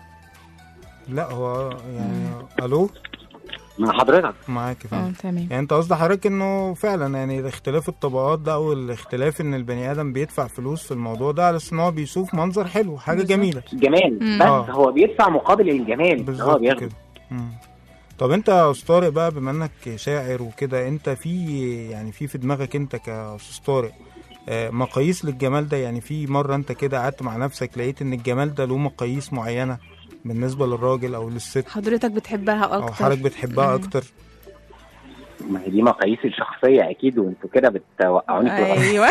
لا هو يعني الو مع حضرتك معاك يا اه فندم تمام يعني انت قصد حضرتك انه فعلا يعني اختلاف الطبقات ده او الاختلاف ان البني ادم بيدفع فلوس في الموضوع ده على ان هو بيشوف منظر حلو حاجه بالظبط. جميله جمال مم. بس آه. هو بيدفع مقابل الجمال اللي هو بالظبط بياخده كده مم. طب انت يا استاذ طارق بقى بما انك شاعر وكده انت في يعني في في دماغك انت كاستاذ طارق آه، مقاييس للجمال ده يعني في مره انت كده قعدت مع نفسك لقيت ان الجمال ده له مقاييس معينه بالنسبه للراجل او للست حضرتك بتحبها او اكتر حضرتك بتحبها مم. اكتر ما هي دي مقاييسي الشخصيه اكيد وانتوا كده بتوقعوني في الغلط. ايوه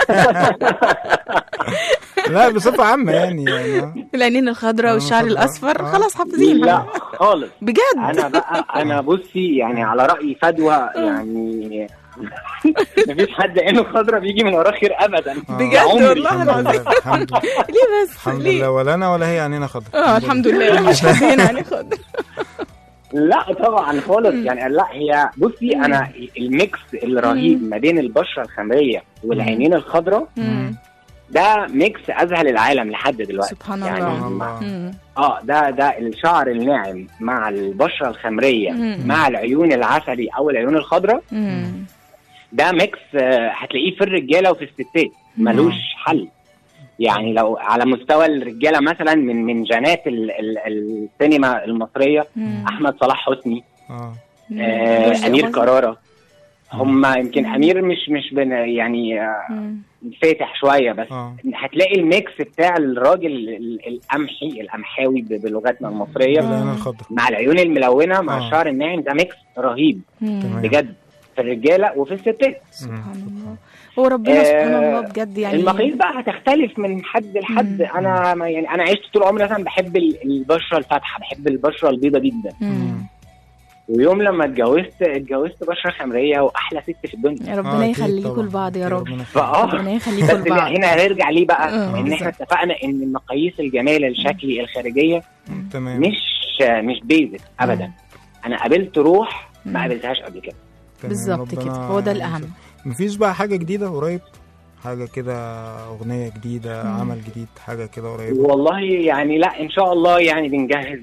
لا بصفه عامه يعني, يعني العينين الخضراء والشعر الخضراء. الاصفر آه. خلاص حافظين لا خالص بجد انا بقى انا بصي يعني على راي فدوى يعني مفيش حد عينه خضرا بيجي من وراه خير ابدا آه. بجد عمري. والله الحمد العظيم لله الحمد لله ليه بس الحمد ليه لله ولا انا ولا هي عينينا خضرا اه الحمد لله مش حد هنا يعني خد لا طبعا خالص يعني لا هي بصي انا الميكس الرهيب ما بين البشره الخمريه والعينين الخضراء مم. ده ميكس اذهل العالم لحد دلوقتي سبحان يعني الله سبحان الله مم. اه ده ده الشعر الناعم مع البشره الخمريه مم. مع العيون العسلي او العيون الخضراء مم. ده ميكس آه، هتلاقيه في الرجاله وفي الستات ملوش حل يعني لو على مستوى الرجاله مثلا من من جنات ال ال السينما المصريه مم. احمد صلاح حسني اه آه رشدي امير أباظة. كراره هم يمكن امير مش مش بن يعني آه، مم. فاتح شويه بس اه هتلاقي الميكس بتاع الراجل ال- القمحي القمحاوي ب- بلغتنا المصريه العين الخضرا مع العيون الملونه مع آه. الشعر الناعم ده ميكس رهيب مم. تمام. بجد في الرجاله وفي الستات سبحان الله هو ربنا سبحان آه، الله بجد يعني المقاييس بقى هتختلف من حد لحد مم. انا ما يعني انا عشت طول عمري مثلا بحب ال- البشره الفاتحه بحب البشره البيضاء جدا مم. ويوم لما اتجوزت اتجوزت بشره خمريه واحلى ست في الدنيا يا آه، ربنا أكيد يخليكم طبعاً. لبعض يا أكيد رب ربنا فاه ربنا يخليكم بس لبعض هنا هنرجع ليه بقى آه، ان احنا بالظبط. اتفقنا ان مقاييس الجمال الشكلي الخارجيه تمام مش مش بيزك ابدا انا قابلت روح ما مم. قابلتهاش قبل كده تمام. بالظبط ربنا كده هو ده الاهم مفيش بقى حاجه جديده قريب حاجه كده اغنيه جديده عمل جديد حاجه كده قريبه والله يعني لا ان شاء الله يعني بنجهز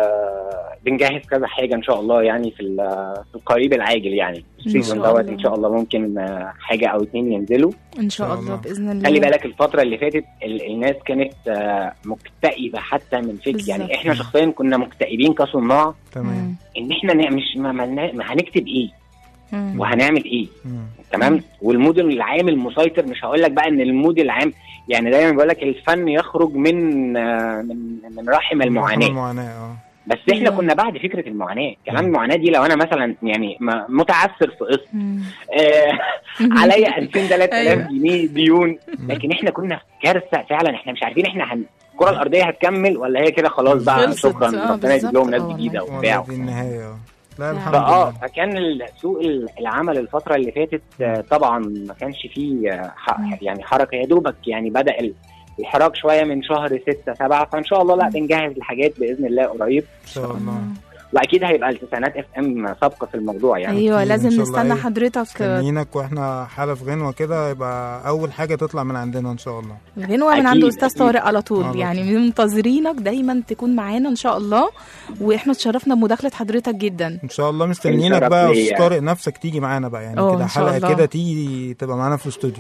آه بنجهز كذا حاجه ان شاء الله يعني في ال- في القريب العاجل يعني السيزون شاء دوت الله. ان شاء الله ممكن آه حاجه او اتنين ينزلوا ان شاء الله باذن الله خلي بالك الفتره اللي فاتت ال- الناس كانت آه مكتئبه حتى من فكر بالظبط. يعني احنا شخصيا كنا مكتئبين كصناع تمام ان احنا ن- مش ما, ما, ما هنكتب ايه مم. وهنعمل ايه مم. تمام والمود العام المسيطر مش هقول لك بقى ان المود العام يعني دايما بقول لك الفن يخرج من آه، من من رحم المعاناه المعاناه اه بس احنا كنا بعد فكره المعاناه كمان المعاناه دي لو انا مثلا يعني ما- متعثر في قسط مم. آه عليا 2000 3000 أيوة. جنيه ديون لكن احنا كنا في كارثه فعلا احنا مش عارفين احنا هن الكره الارضيه هتكمل ولا هي كده خلاص بقى خلصت. شكرا آه، ربنا يجيب لهم ناس بالظبط. آه، جديده والله وبتاع دي النهايه اه لا الحمد فاه لله فكان ال- سوق ال- العمل الفتره اللي فاتت آه، طبعا ما كانش فيه آه، ح- يعني حركه يا دوبك يعني بدا ال- الحراك شويه من شهر 6 7 فان شاء الله لا بنجهز الحاجات باذن الله قريب ان شاء الله واكيد هيبقى التسعينات اف ام سابقه في الموضوع يعني ايوه أكيد، لازم إن شاء الله نستنى إيه. حضرتك مستنيينك واحنا حاله في غنوه كده يبقى اول حاجه تطلع من عندنا ان شاء الله غنوة من أكيد، عند استاذ أكيد. طارق على طول على يعني منتظرينك دايما تكون معانا ان شاء الله واحنا اتشرفنا بمداخله حضرتك جدا ان شاء الله مستنيينك الشرف بقى يا ليا. استاذ طارق نفسك تيجي معانا بقى يعني أوه، كده إن شاء حلقه الله. كده تيجي تبقى معانا في الاستوديو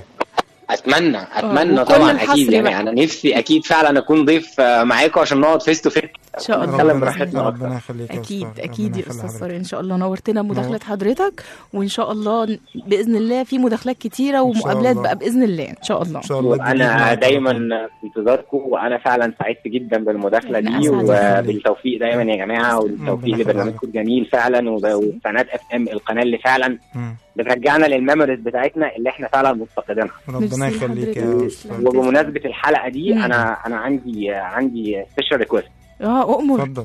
اتمنى اتمنى وكل طبعا الحصر اكيد يعني بقى. انا نفسي اكيد فعلا اكون ضيف آه، معاكم عشان نقعد فيس تو فيس ان شاء الله نتكلم بإذن براحتنا الله. اكتر ربنا يخليك يا اكيد أستاذ. اكيد ربنا يا يخلي استاذ حضرتك. طارق ان شاء الله نورتنا مداخله حضرتك وان شاء الله باذن الله في مداخلات كتيره ومقابلات الله. بقى باذن الله ان شاء الله ان شاء الله الجديد وانا معاك. دايما في انتظاركم وانا فعلا سعدت جدا بالمداخله أنا دي أسعد. وبالتوفيق دايما يا جماعه وبالتوفيق ربنا لبرنامجكم الجميل فعلا وب- وقناه اف ام القناه اللي فعلا مم. بترجعنا للميموريز بتاعتنا اللي احنا فعلا مفتقدينها ربنا ميرسي يخليك لحضرتك. يا استاذ وبمناسبه الحلقه دي مم. انا انا عندي عندي سبيشال ريكوست اه اؤمر اتفضل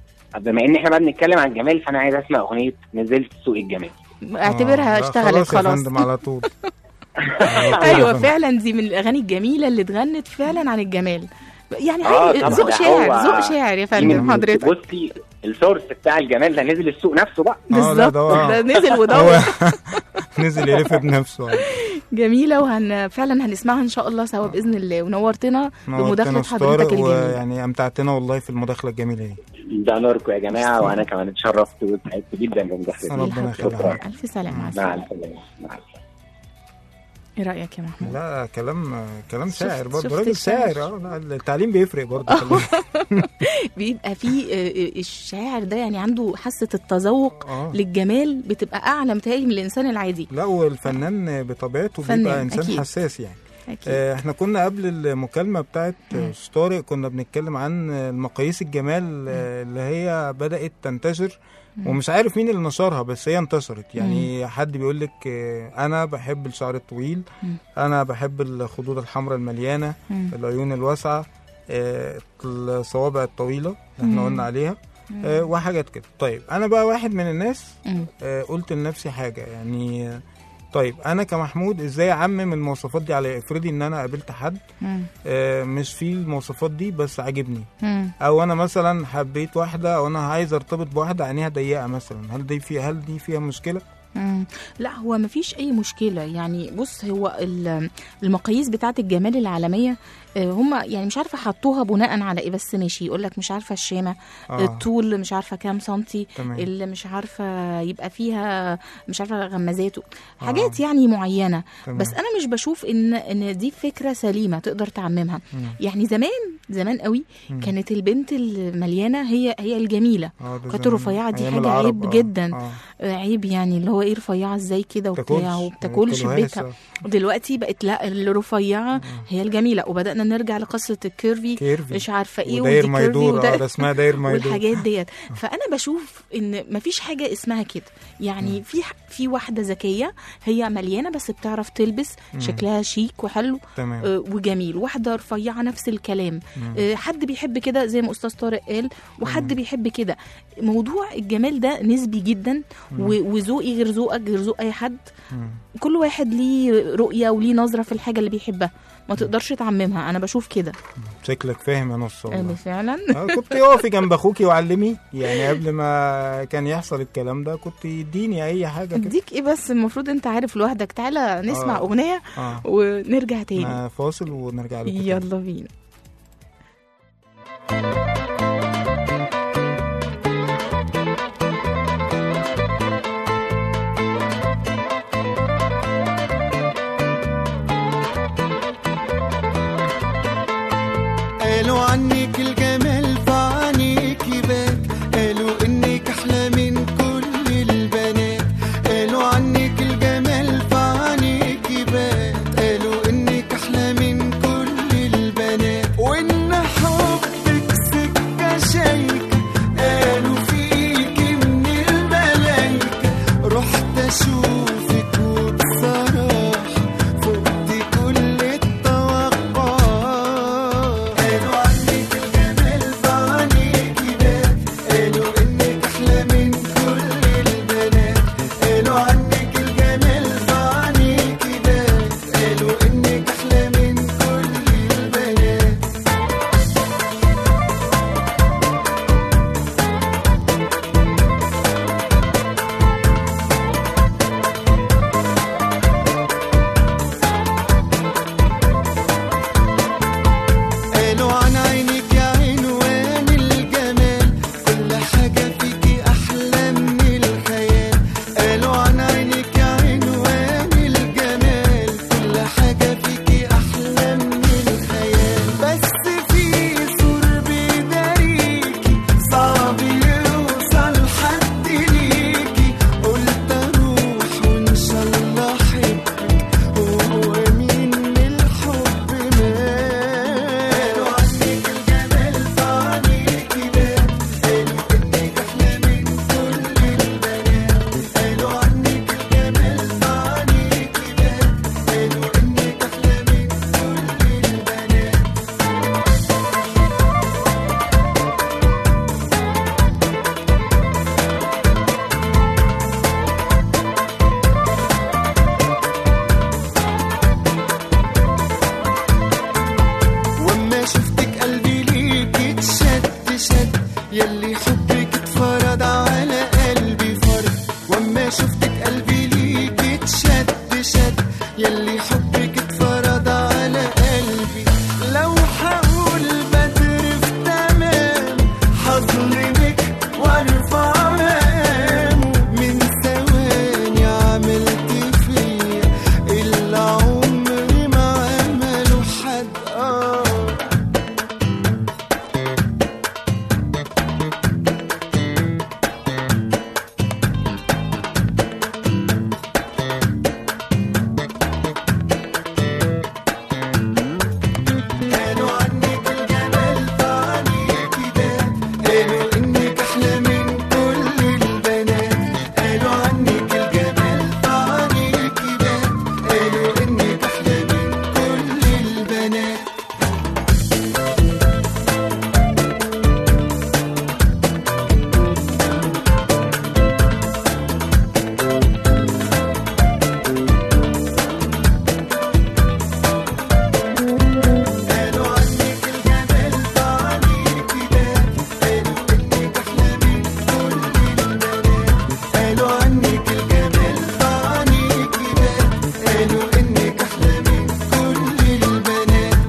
بما ان احنا بقى بنتكلم عن الجمال فانا عايز اسمع اغنيه نزلت سوق الجمال اعتبرها آه، لا، اشتغلت خلاص يا خلاص فندم على طول على طول يا ايوه فندم. فعلا دي من الاغاني الجميله اللي اتغنت فعلا عن الجمال يعني آه، هاي طبعاً، ذوق ده شاعر هو- ذوق شاعر يا دي من- فندم حضرتك بصي السورس بتاع الجمال ده نزل السوق نفسه بقى آه، لا، بالظبط ده هو- ده نزل هو ودور نزل يلف بنفسه جميله وهن فعلا هنسمعها ان شاء الله سوا باذن الله ونورتنا نورتنا بمداخله أستاذ حضرتك طارق، الجميله ويعني امتعتنا والله في المداخله الجميله دي ده نوركم يا جماعه وانا كمان اتشرفت وسعدت جدا بمداخلتي ربنا يخليك. شكرا الف سلامه مع عليك. السلامه مع السلامه ايه رايك يا محمود لا كلام كلام شفت- شاعر برضه شفت راجل الشعر؟ شاعر اه لا، التعليم بيفرق برضه خلي بالك. بيبقى فيه آه، آه، الشاعر ده يعني عنده حاسه التذوق اه للجمال بتبقى اعلى متهيألي من الانسان العادي لا والفنان بطبيعته فنان، بيبقى انسان أكيد. حساس يعني اكيد آه، احنا كنا قبل المكالمه بتاعت أستاذ طارق كنا بنتكلم عن المقاييس الجمال آه، اللي هي بدات تنتشر ومش عارف مين اللي نشرها بس هي انتشرت يعني حد بيقول لك آه، انا بحب الشعر الطويل مم. انا بحب الخدود الحمراء المليانه مم. العيون الواسعه آه، الصوابع الطويله اللي احنا مم. قلنا عليها آه، وحاجات كده طيب انا بقى واحد من الناس مم. آه، قلت لنفسي حاجه يعني آه، طيب انا كمحمود ازاي اعمم المواصفات دي على افرضي ان انا قابلت حد مم. آه، مش فيه المواصفات دي بس عاجبني مم. او انا مثلا حبيت واحده او انا عايز ارتبط بواحده عينيها ضيقه مثلا هل دي في هل دي فيها مشكله مم. لا هو مفيش اي مشكله يعني بص هو ال- المقاييس بتاعه الجمال العالميه هم يعني مش عارفه حطوها بناء على ايه بس ماشي يقول لك مش عارفه الشامه آه. الطول مش عارفه كام سنتي تمام. اللي مش عارفه يبقى فيها مش عارفه غمازاته حاجات يعني معينه تمام. بس انا مش بشوف ان ان دي فكره سليمه تقدر تعممها مم. يعني زمان زمان قوي مم. كانت البنت المليانه هي هي الجميله اه ده كانت زمان. الرفيعه دي أيام حاجه العرب، عيب آه. جدا آه. آه، عيب يعني اللي هو ايه رفيعه ازاي كده وبتاع تاكلش، وبتاكلش ما في ياكلوهاش، بيتها دلوقتي بقت لا الرفيعه هي الجميله وبدانا نرجع لقصه الكيرفي كيرفي. مش عارفه ايه وداير ودي ما كيرفي يدور وده- اه ده اسمها داير ما يدور والحاجات ديت فانا بشوف ان مفيش حاجه اسمها كده يعني في ح- في واحده ذكيه هي مليانه بس بتعرف تلبس شكلها شيك وحلو تمام. آه، وجميل واحده رفيعه نفس الكلام آه، حد بيحب كده زي ما استاذ طارق قال وحد بيحب كده موضوع الجمال ده نسبي جدا و- وذوقي غير ذوقك غير ذوق اي حد مم. كل واحد ليه رؤيه وليه نظره في الحاجه اللي بيحبها ما تقدرش تعممها انا بشوف كده شكلك فاهم يا نص والله يعني فعلا آه، كنت اقفي جنب اخوكي وعلميه يعني قبل ما كان يحصل الكلام ده كنت يديني اي حاجه كده اديك ايه بس المفروض انت عارف لوحدك تعالى نسمع آه. اغنيه اه ونرجع تاني آه، فاصل ونرجع لكم تاني. يلا بينا قالوا عنك الجمال في عينيك يبات قالوا انك احلى من كل البنات قالوا عنك الجمال في عينيك يبات قالوا انك احلى من كل البنات وان حبك سكه شايكه قالوا فيكي من الملايكه رحت اشوفك وبصراحه فقت كل التوقعات قالوا عنك الجمال في عينيكي بات قالوا انك احلى من كل البنات قالوا عنك الجمال في عينيكي بات قالوا انك احلى من كل البنات قالوا عن عينك يا عنوان الجمال كل حاجة فيكي أحلى من الخيال قالوا عن عينك يا عنوان الجمال كل حاجة فيكي أحلى من الخيال بس في سور بيداريكي صعب يوصل حد ليكي قلت أروح وإن شاء الله أحبك هو مين من الحب مات قالوا عنك الجمال في عينيكي بات قالوا انك احلى من كل البنات قالوا عنك الجمال في عينيكي بات قالوا انك احلى من كل البنات واما شفتك قلبي ليكي اتشد شد يلي حبك اتفرض على قلبي فرض واما شفتك قلبي ليكي اتشد شد يلي حبك اتفرض على قلبي لو حقول بدر في تمام هظلمك وارفع مقامه من ثواني عملت فيا اللي عمري ما عمله حد اه قالوا عنك الجمال في عينيكي بات قالوا انك احلى من كل البنات قالوا عنك الجمال في عينيكي بات قالوا انك احلى من كل البنات قالوا عنك الجمال في عينيكي بات قالوا انك احلى من كل البنات قالوا عنك الجمال في عينيكي بات قالوا انك احلى من كل البنات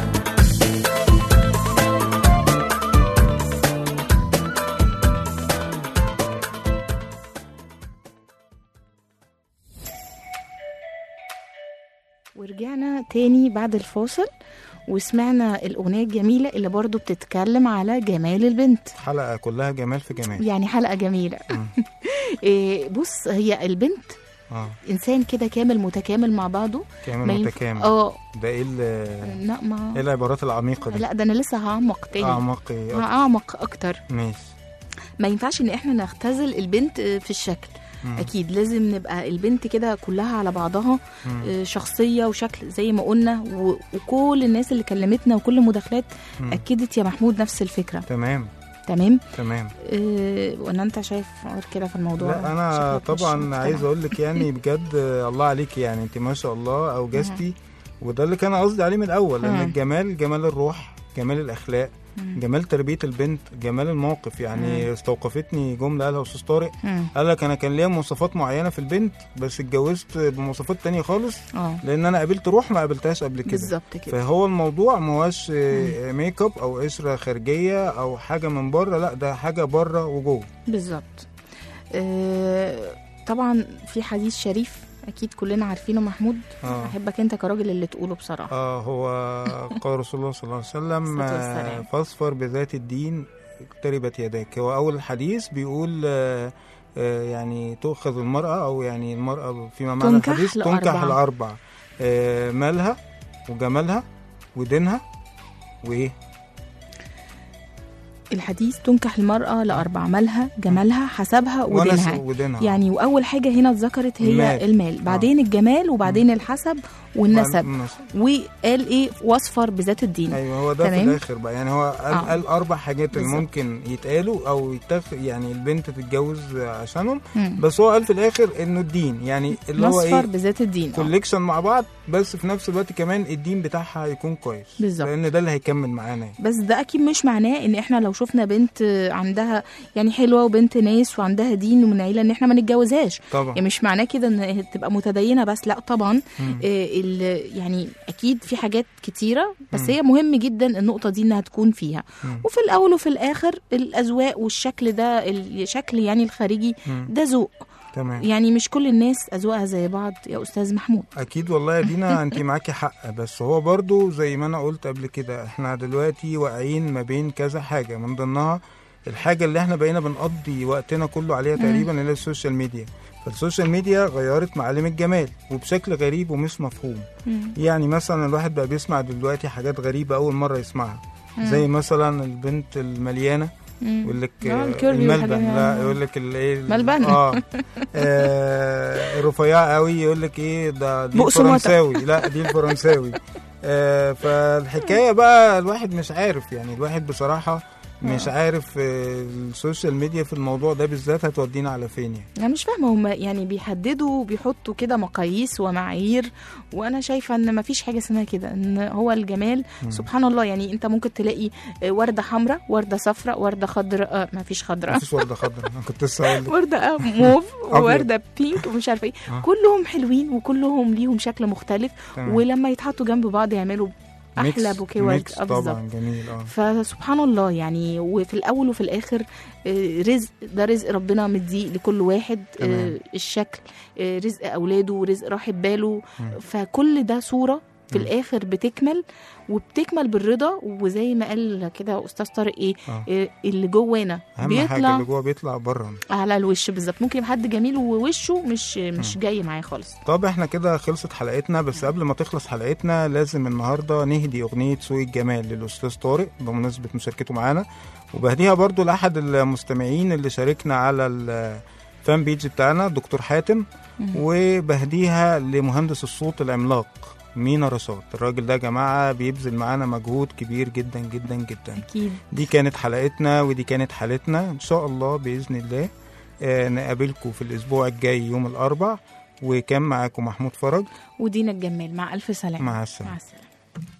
ورجعنا تاني بعد الفاصل وسمعنا الأغنية الجميلة اللي برضو بتتكلم على جمال البنت حلقه كلها جمال في جمال يعني حلقة جميلة إيه بص هي البنت اه إنسان كده كامل متكامل مع بعضه كامل ما ينف- متكامل اه ده ايه ال- لا ما ايه العبارات العميقه دي لا ده أنا لسه هعمق تاني اعمق إيه؟ هعمق أكتر ماشي ما ينفعش ان احنا نختزل البنت آه، في الشكل مم. اكيد لازم نبقى البنت كده كلها على بعضها مم. آه، شخصيه وشكل زي ما قلنا و- وكل الناس اللي كلمتنا وكل المداخلات مم. اكدت يا محمود نفس الفكره تمام تمام تمام آه، ولا انت شايف غير كده في الموضوع لا انا شكلك مش طبعا مقتنع. عايز اقول لك يعني بجد آه، الله عليك يعني انت ما شاء الله اوجزتي وده اللي كان قصدي عليه من الاول لان مم. الجمال جمال الروح جمال الاخلاق مم. جمال تربيه البنت جمال الموقف يعني مم. استوقفتني جمله قالها استاذ طارق مم. قال لك انا كان ليا مواصفات معينه في البنت بس اتجوزت بمواصفات تانية خالص اه لان انا قابلت روح ما قابلتهاش قبل كده بالظبط كده فهو الموضوع ما هوش آه، ميك اب او قشره خارجيه او حاجه من بره لا ده حاجه بره وجوه بالظبط آه، طبعا في حديث شريف اكيد كلنا عارفينه محمود اه احبك انت كراجل اللي تقوله بصراحه اه هو قال رسول الله صلى الله عليه وسلم الصلاة آه، والسلام. فاصفر بذات الدين اقتربت يداك هو اول الحديث بيقول آه، آه، يعني تؤخذ المرأة أو يعني المرأة فيما معنى تنكح الحديث تنكح لأربعة. الأربع آه، مالها وجمالها ودينها وإيه الحديث تنكح المرأة لأربع مالها جمالها حسبها ونسب ودينها ودينها يعني وأول حاجة هنا اتذكرت هي المال. المال, المال. بعدين الجمال وبعدين الحسب والنسب النسب. وقال ايه واصفر بذات الدين ايوه هو ده في تمام. الاخر بقى يعني هو قال, آه. قال اربع حاجات اللي بالظبط. ممكن يتقالوا او يتخ يعني البنت تتجوز عشانهم مم. بس هو قال في الاخر انه الدين يعني اللي هو مصفر ايه بذات الدين آه. كوليكشن مع بعض بس في نفس الوقت كمان الدين بتاعها يكون كويس بالظبط. لان ده اللي هيكمل معانا يعني. بس ده اكيد مش معناه ان احنا لو شفنا بنت عندها يعني حلوه وبنت ناس وعندها دين ومن عيله ان احنا ما نتجوزهاش طبعا يعني مش معناه كده ان هي تبقى متدينه بس لا طبعا مم. آه، ال- يعني اكيد في حاجات كتيره بس مم. هي مهم جدا النقطه دي انها تكون فيها مم. وفي الاول وفي الاخر الاذواق والشكل ده الشكل يعني الخارجي مم. ده ذوق تمام يعني مش كل الناس اذواقها زي بعض يا استاذ محمود اكيد والله يا دينا انت معاكي حق بس هو برضو زي ما انا قلت قبل كده احنا دلوقتي واقعين ما بين كذا حاجه من ضمنها الحاجه اللي احنا بقينا بنقضي وقتنا كله عليها مم. تقريبا اللي هي السوشيال ميديا فالسوشيال ميديا غيرت معالم الجمال وبشكل غريب ومش مفهوم يعني مثلا الواحد بقى بيسمع دلوقتي حاجات غريبه اول مره يسمعها زي مثلا البنت المليانه يقول لك آه، الكيرلي الملبن والحاجات- لا يقول لك الايه ملبن. اه آه، رفيعه قوي يقول لك ايه ده دي بقسماطة. الفرنساوي لا دي الفرنساوي آه، فالحكايه بقى الواحد مش عارف يعني الواحد بصراحه مش عارف آه، السوشيال ميديا في الموضوع ده بالذات هتودينا على فين يعني انا مش فاهمه هم يعني بيحددوا بيحطوا كده مقاييس ومعايير وانا شايفه ان ما فيش حاجه اسمها كده ان هو الجمال مم. سبحان الله يعني انت ممكن تلاقي آه، ورده حمراء ورده صفراء ورده خضراء آه ما فيش خضراء مفيش ورده خضراء انا كنت لسه هقول لك ورده آه، موف أبيض. وورده بينك ومش عارفه ايه آه. كلهم حلوين وكلهم ليهم شكل مختلف تمام. ولما يتحطوا جنب بعض يعملوا احلى ميكس- بوكيه ورد ميكس آه، بالظبط طبعا جميل اه فسبحان الله يعني وفي الاول وفي الاخر آه، رزق ده رزق ربنا مديه لكل واحد آه، تمام. الشكل آه، رزق اولاده ورزق راحه باله مم. فكل ده صوره في مم. الاخر بتكمل وبتكمل بالرضا وزي ما قال كده استاذ طارق ايه آه. آه، اللي جوانا اهم حاجه بيطلع اللي جوه بيطلع بره على الوش بالظبط ممكن يبقى حد جميل ووشه مش مش جاي معاه خالص طب احنا كده خلصت حلقتنا بس قبل ما تخلص حلقتنا لازم النهارده نهدي اغنيه سوق الجمال للاستاذ طارق بمناسبه مشاركته معانا وبهديها برضو لاحد المستمعين اللي شاركنا على الفان بيج بتاعنا دكتور حاتم وبهديها لمهندس الصوت العملاق مينا رشاد الراجل ده يا جماعه بيبذل معانا مجهود كبير جدا جدا جدا اكيد دي كانت حلقتنا ودي كانت حالتنا ان شاء الله باذن الله آه، نقابلكم في الاسبوع الجاي يوم الاربع وكان معاكم محمود فرج ودينا الجمال مع الف سلامه مع السلامه مع السلامه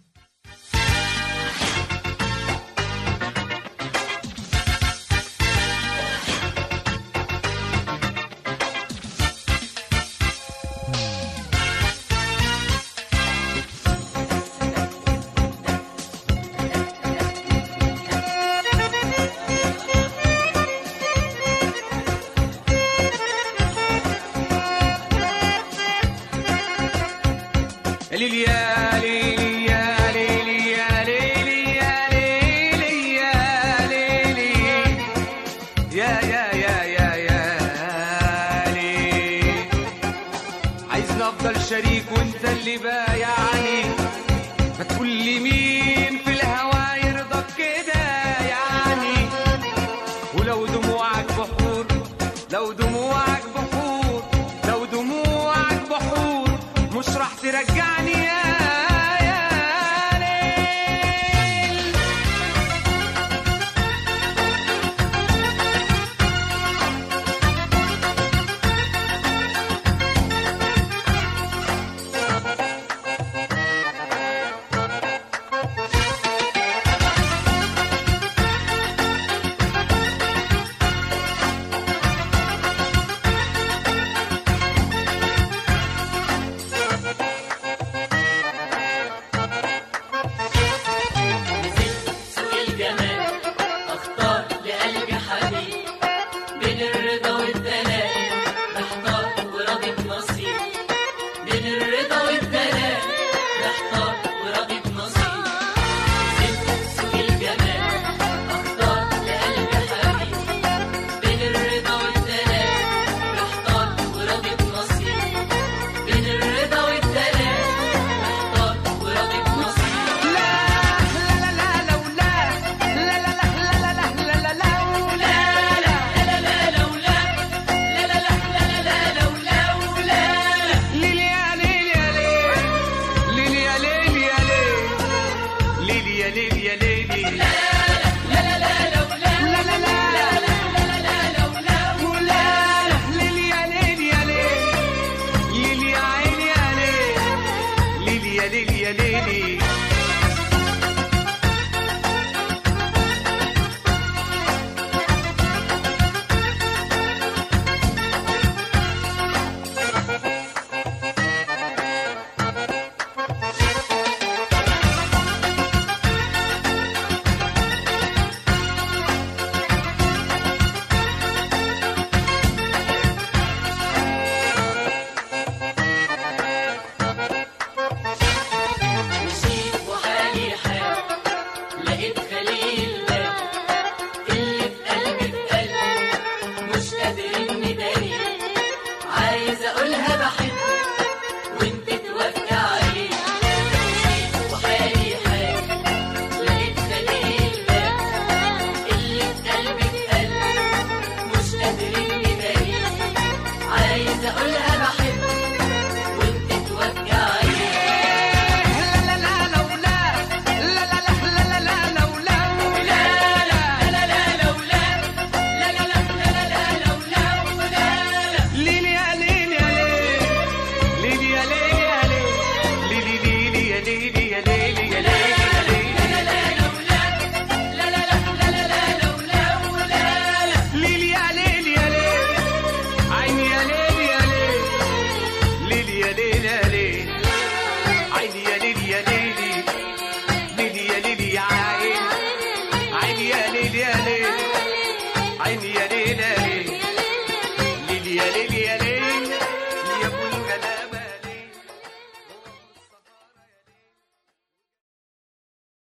ليلي يا ليلي يا ليلي يا ليلي يا ليلي يا ليلي يا يا يا يا يا ليلي عايزني افضل شريك وانت اللي بايعني ما تقول لي مين في الهوى يرضى كده يعني ولو دموعك بحور لو دموعك بحور لو دموعك بحور مش راح ترجعني يا يا ليل لا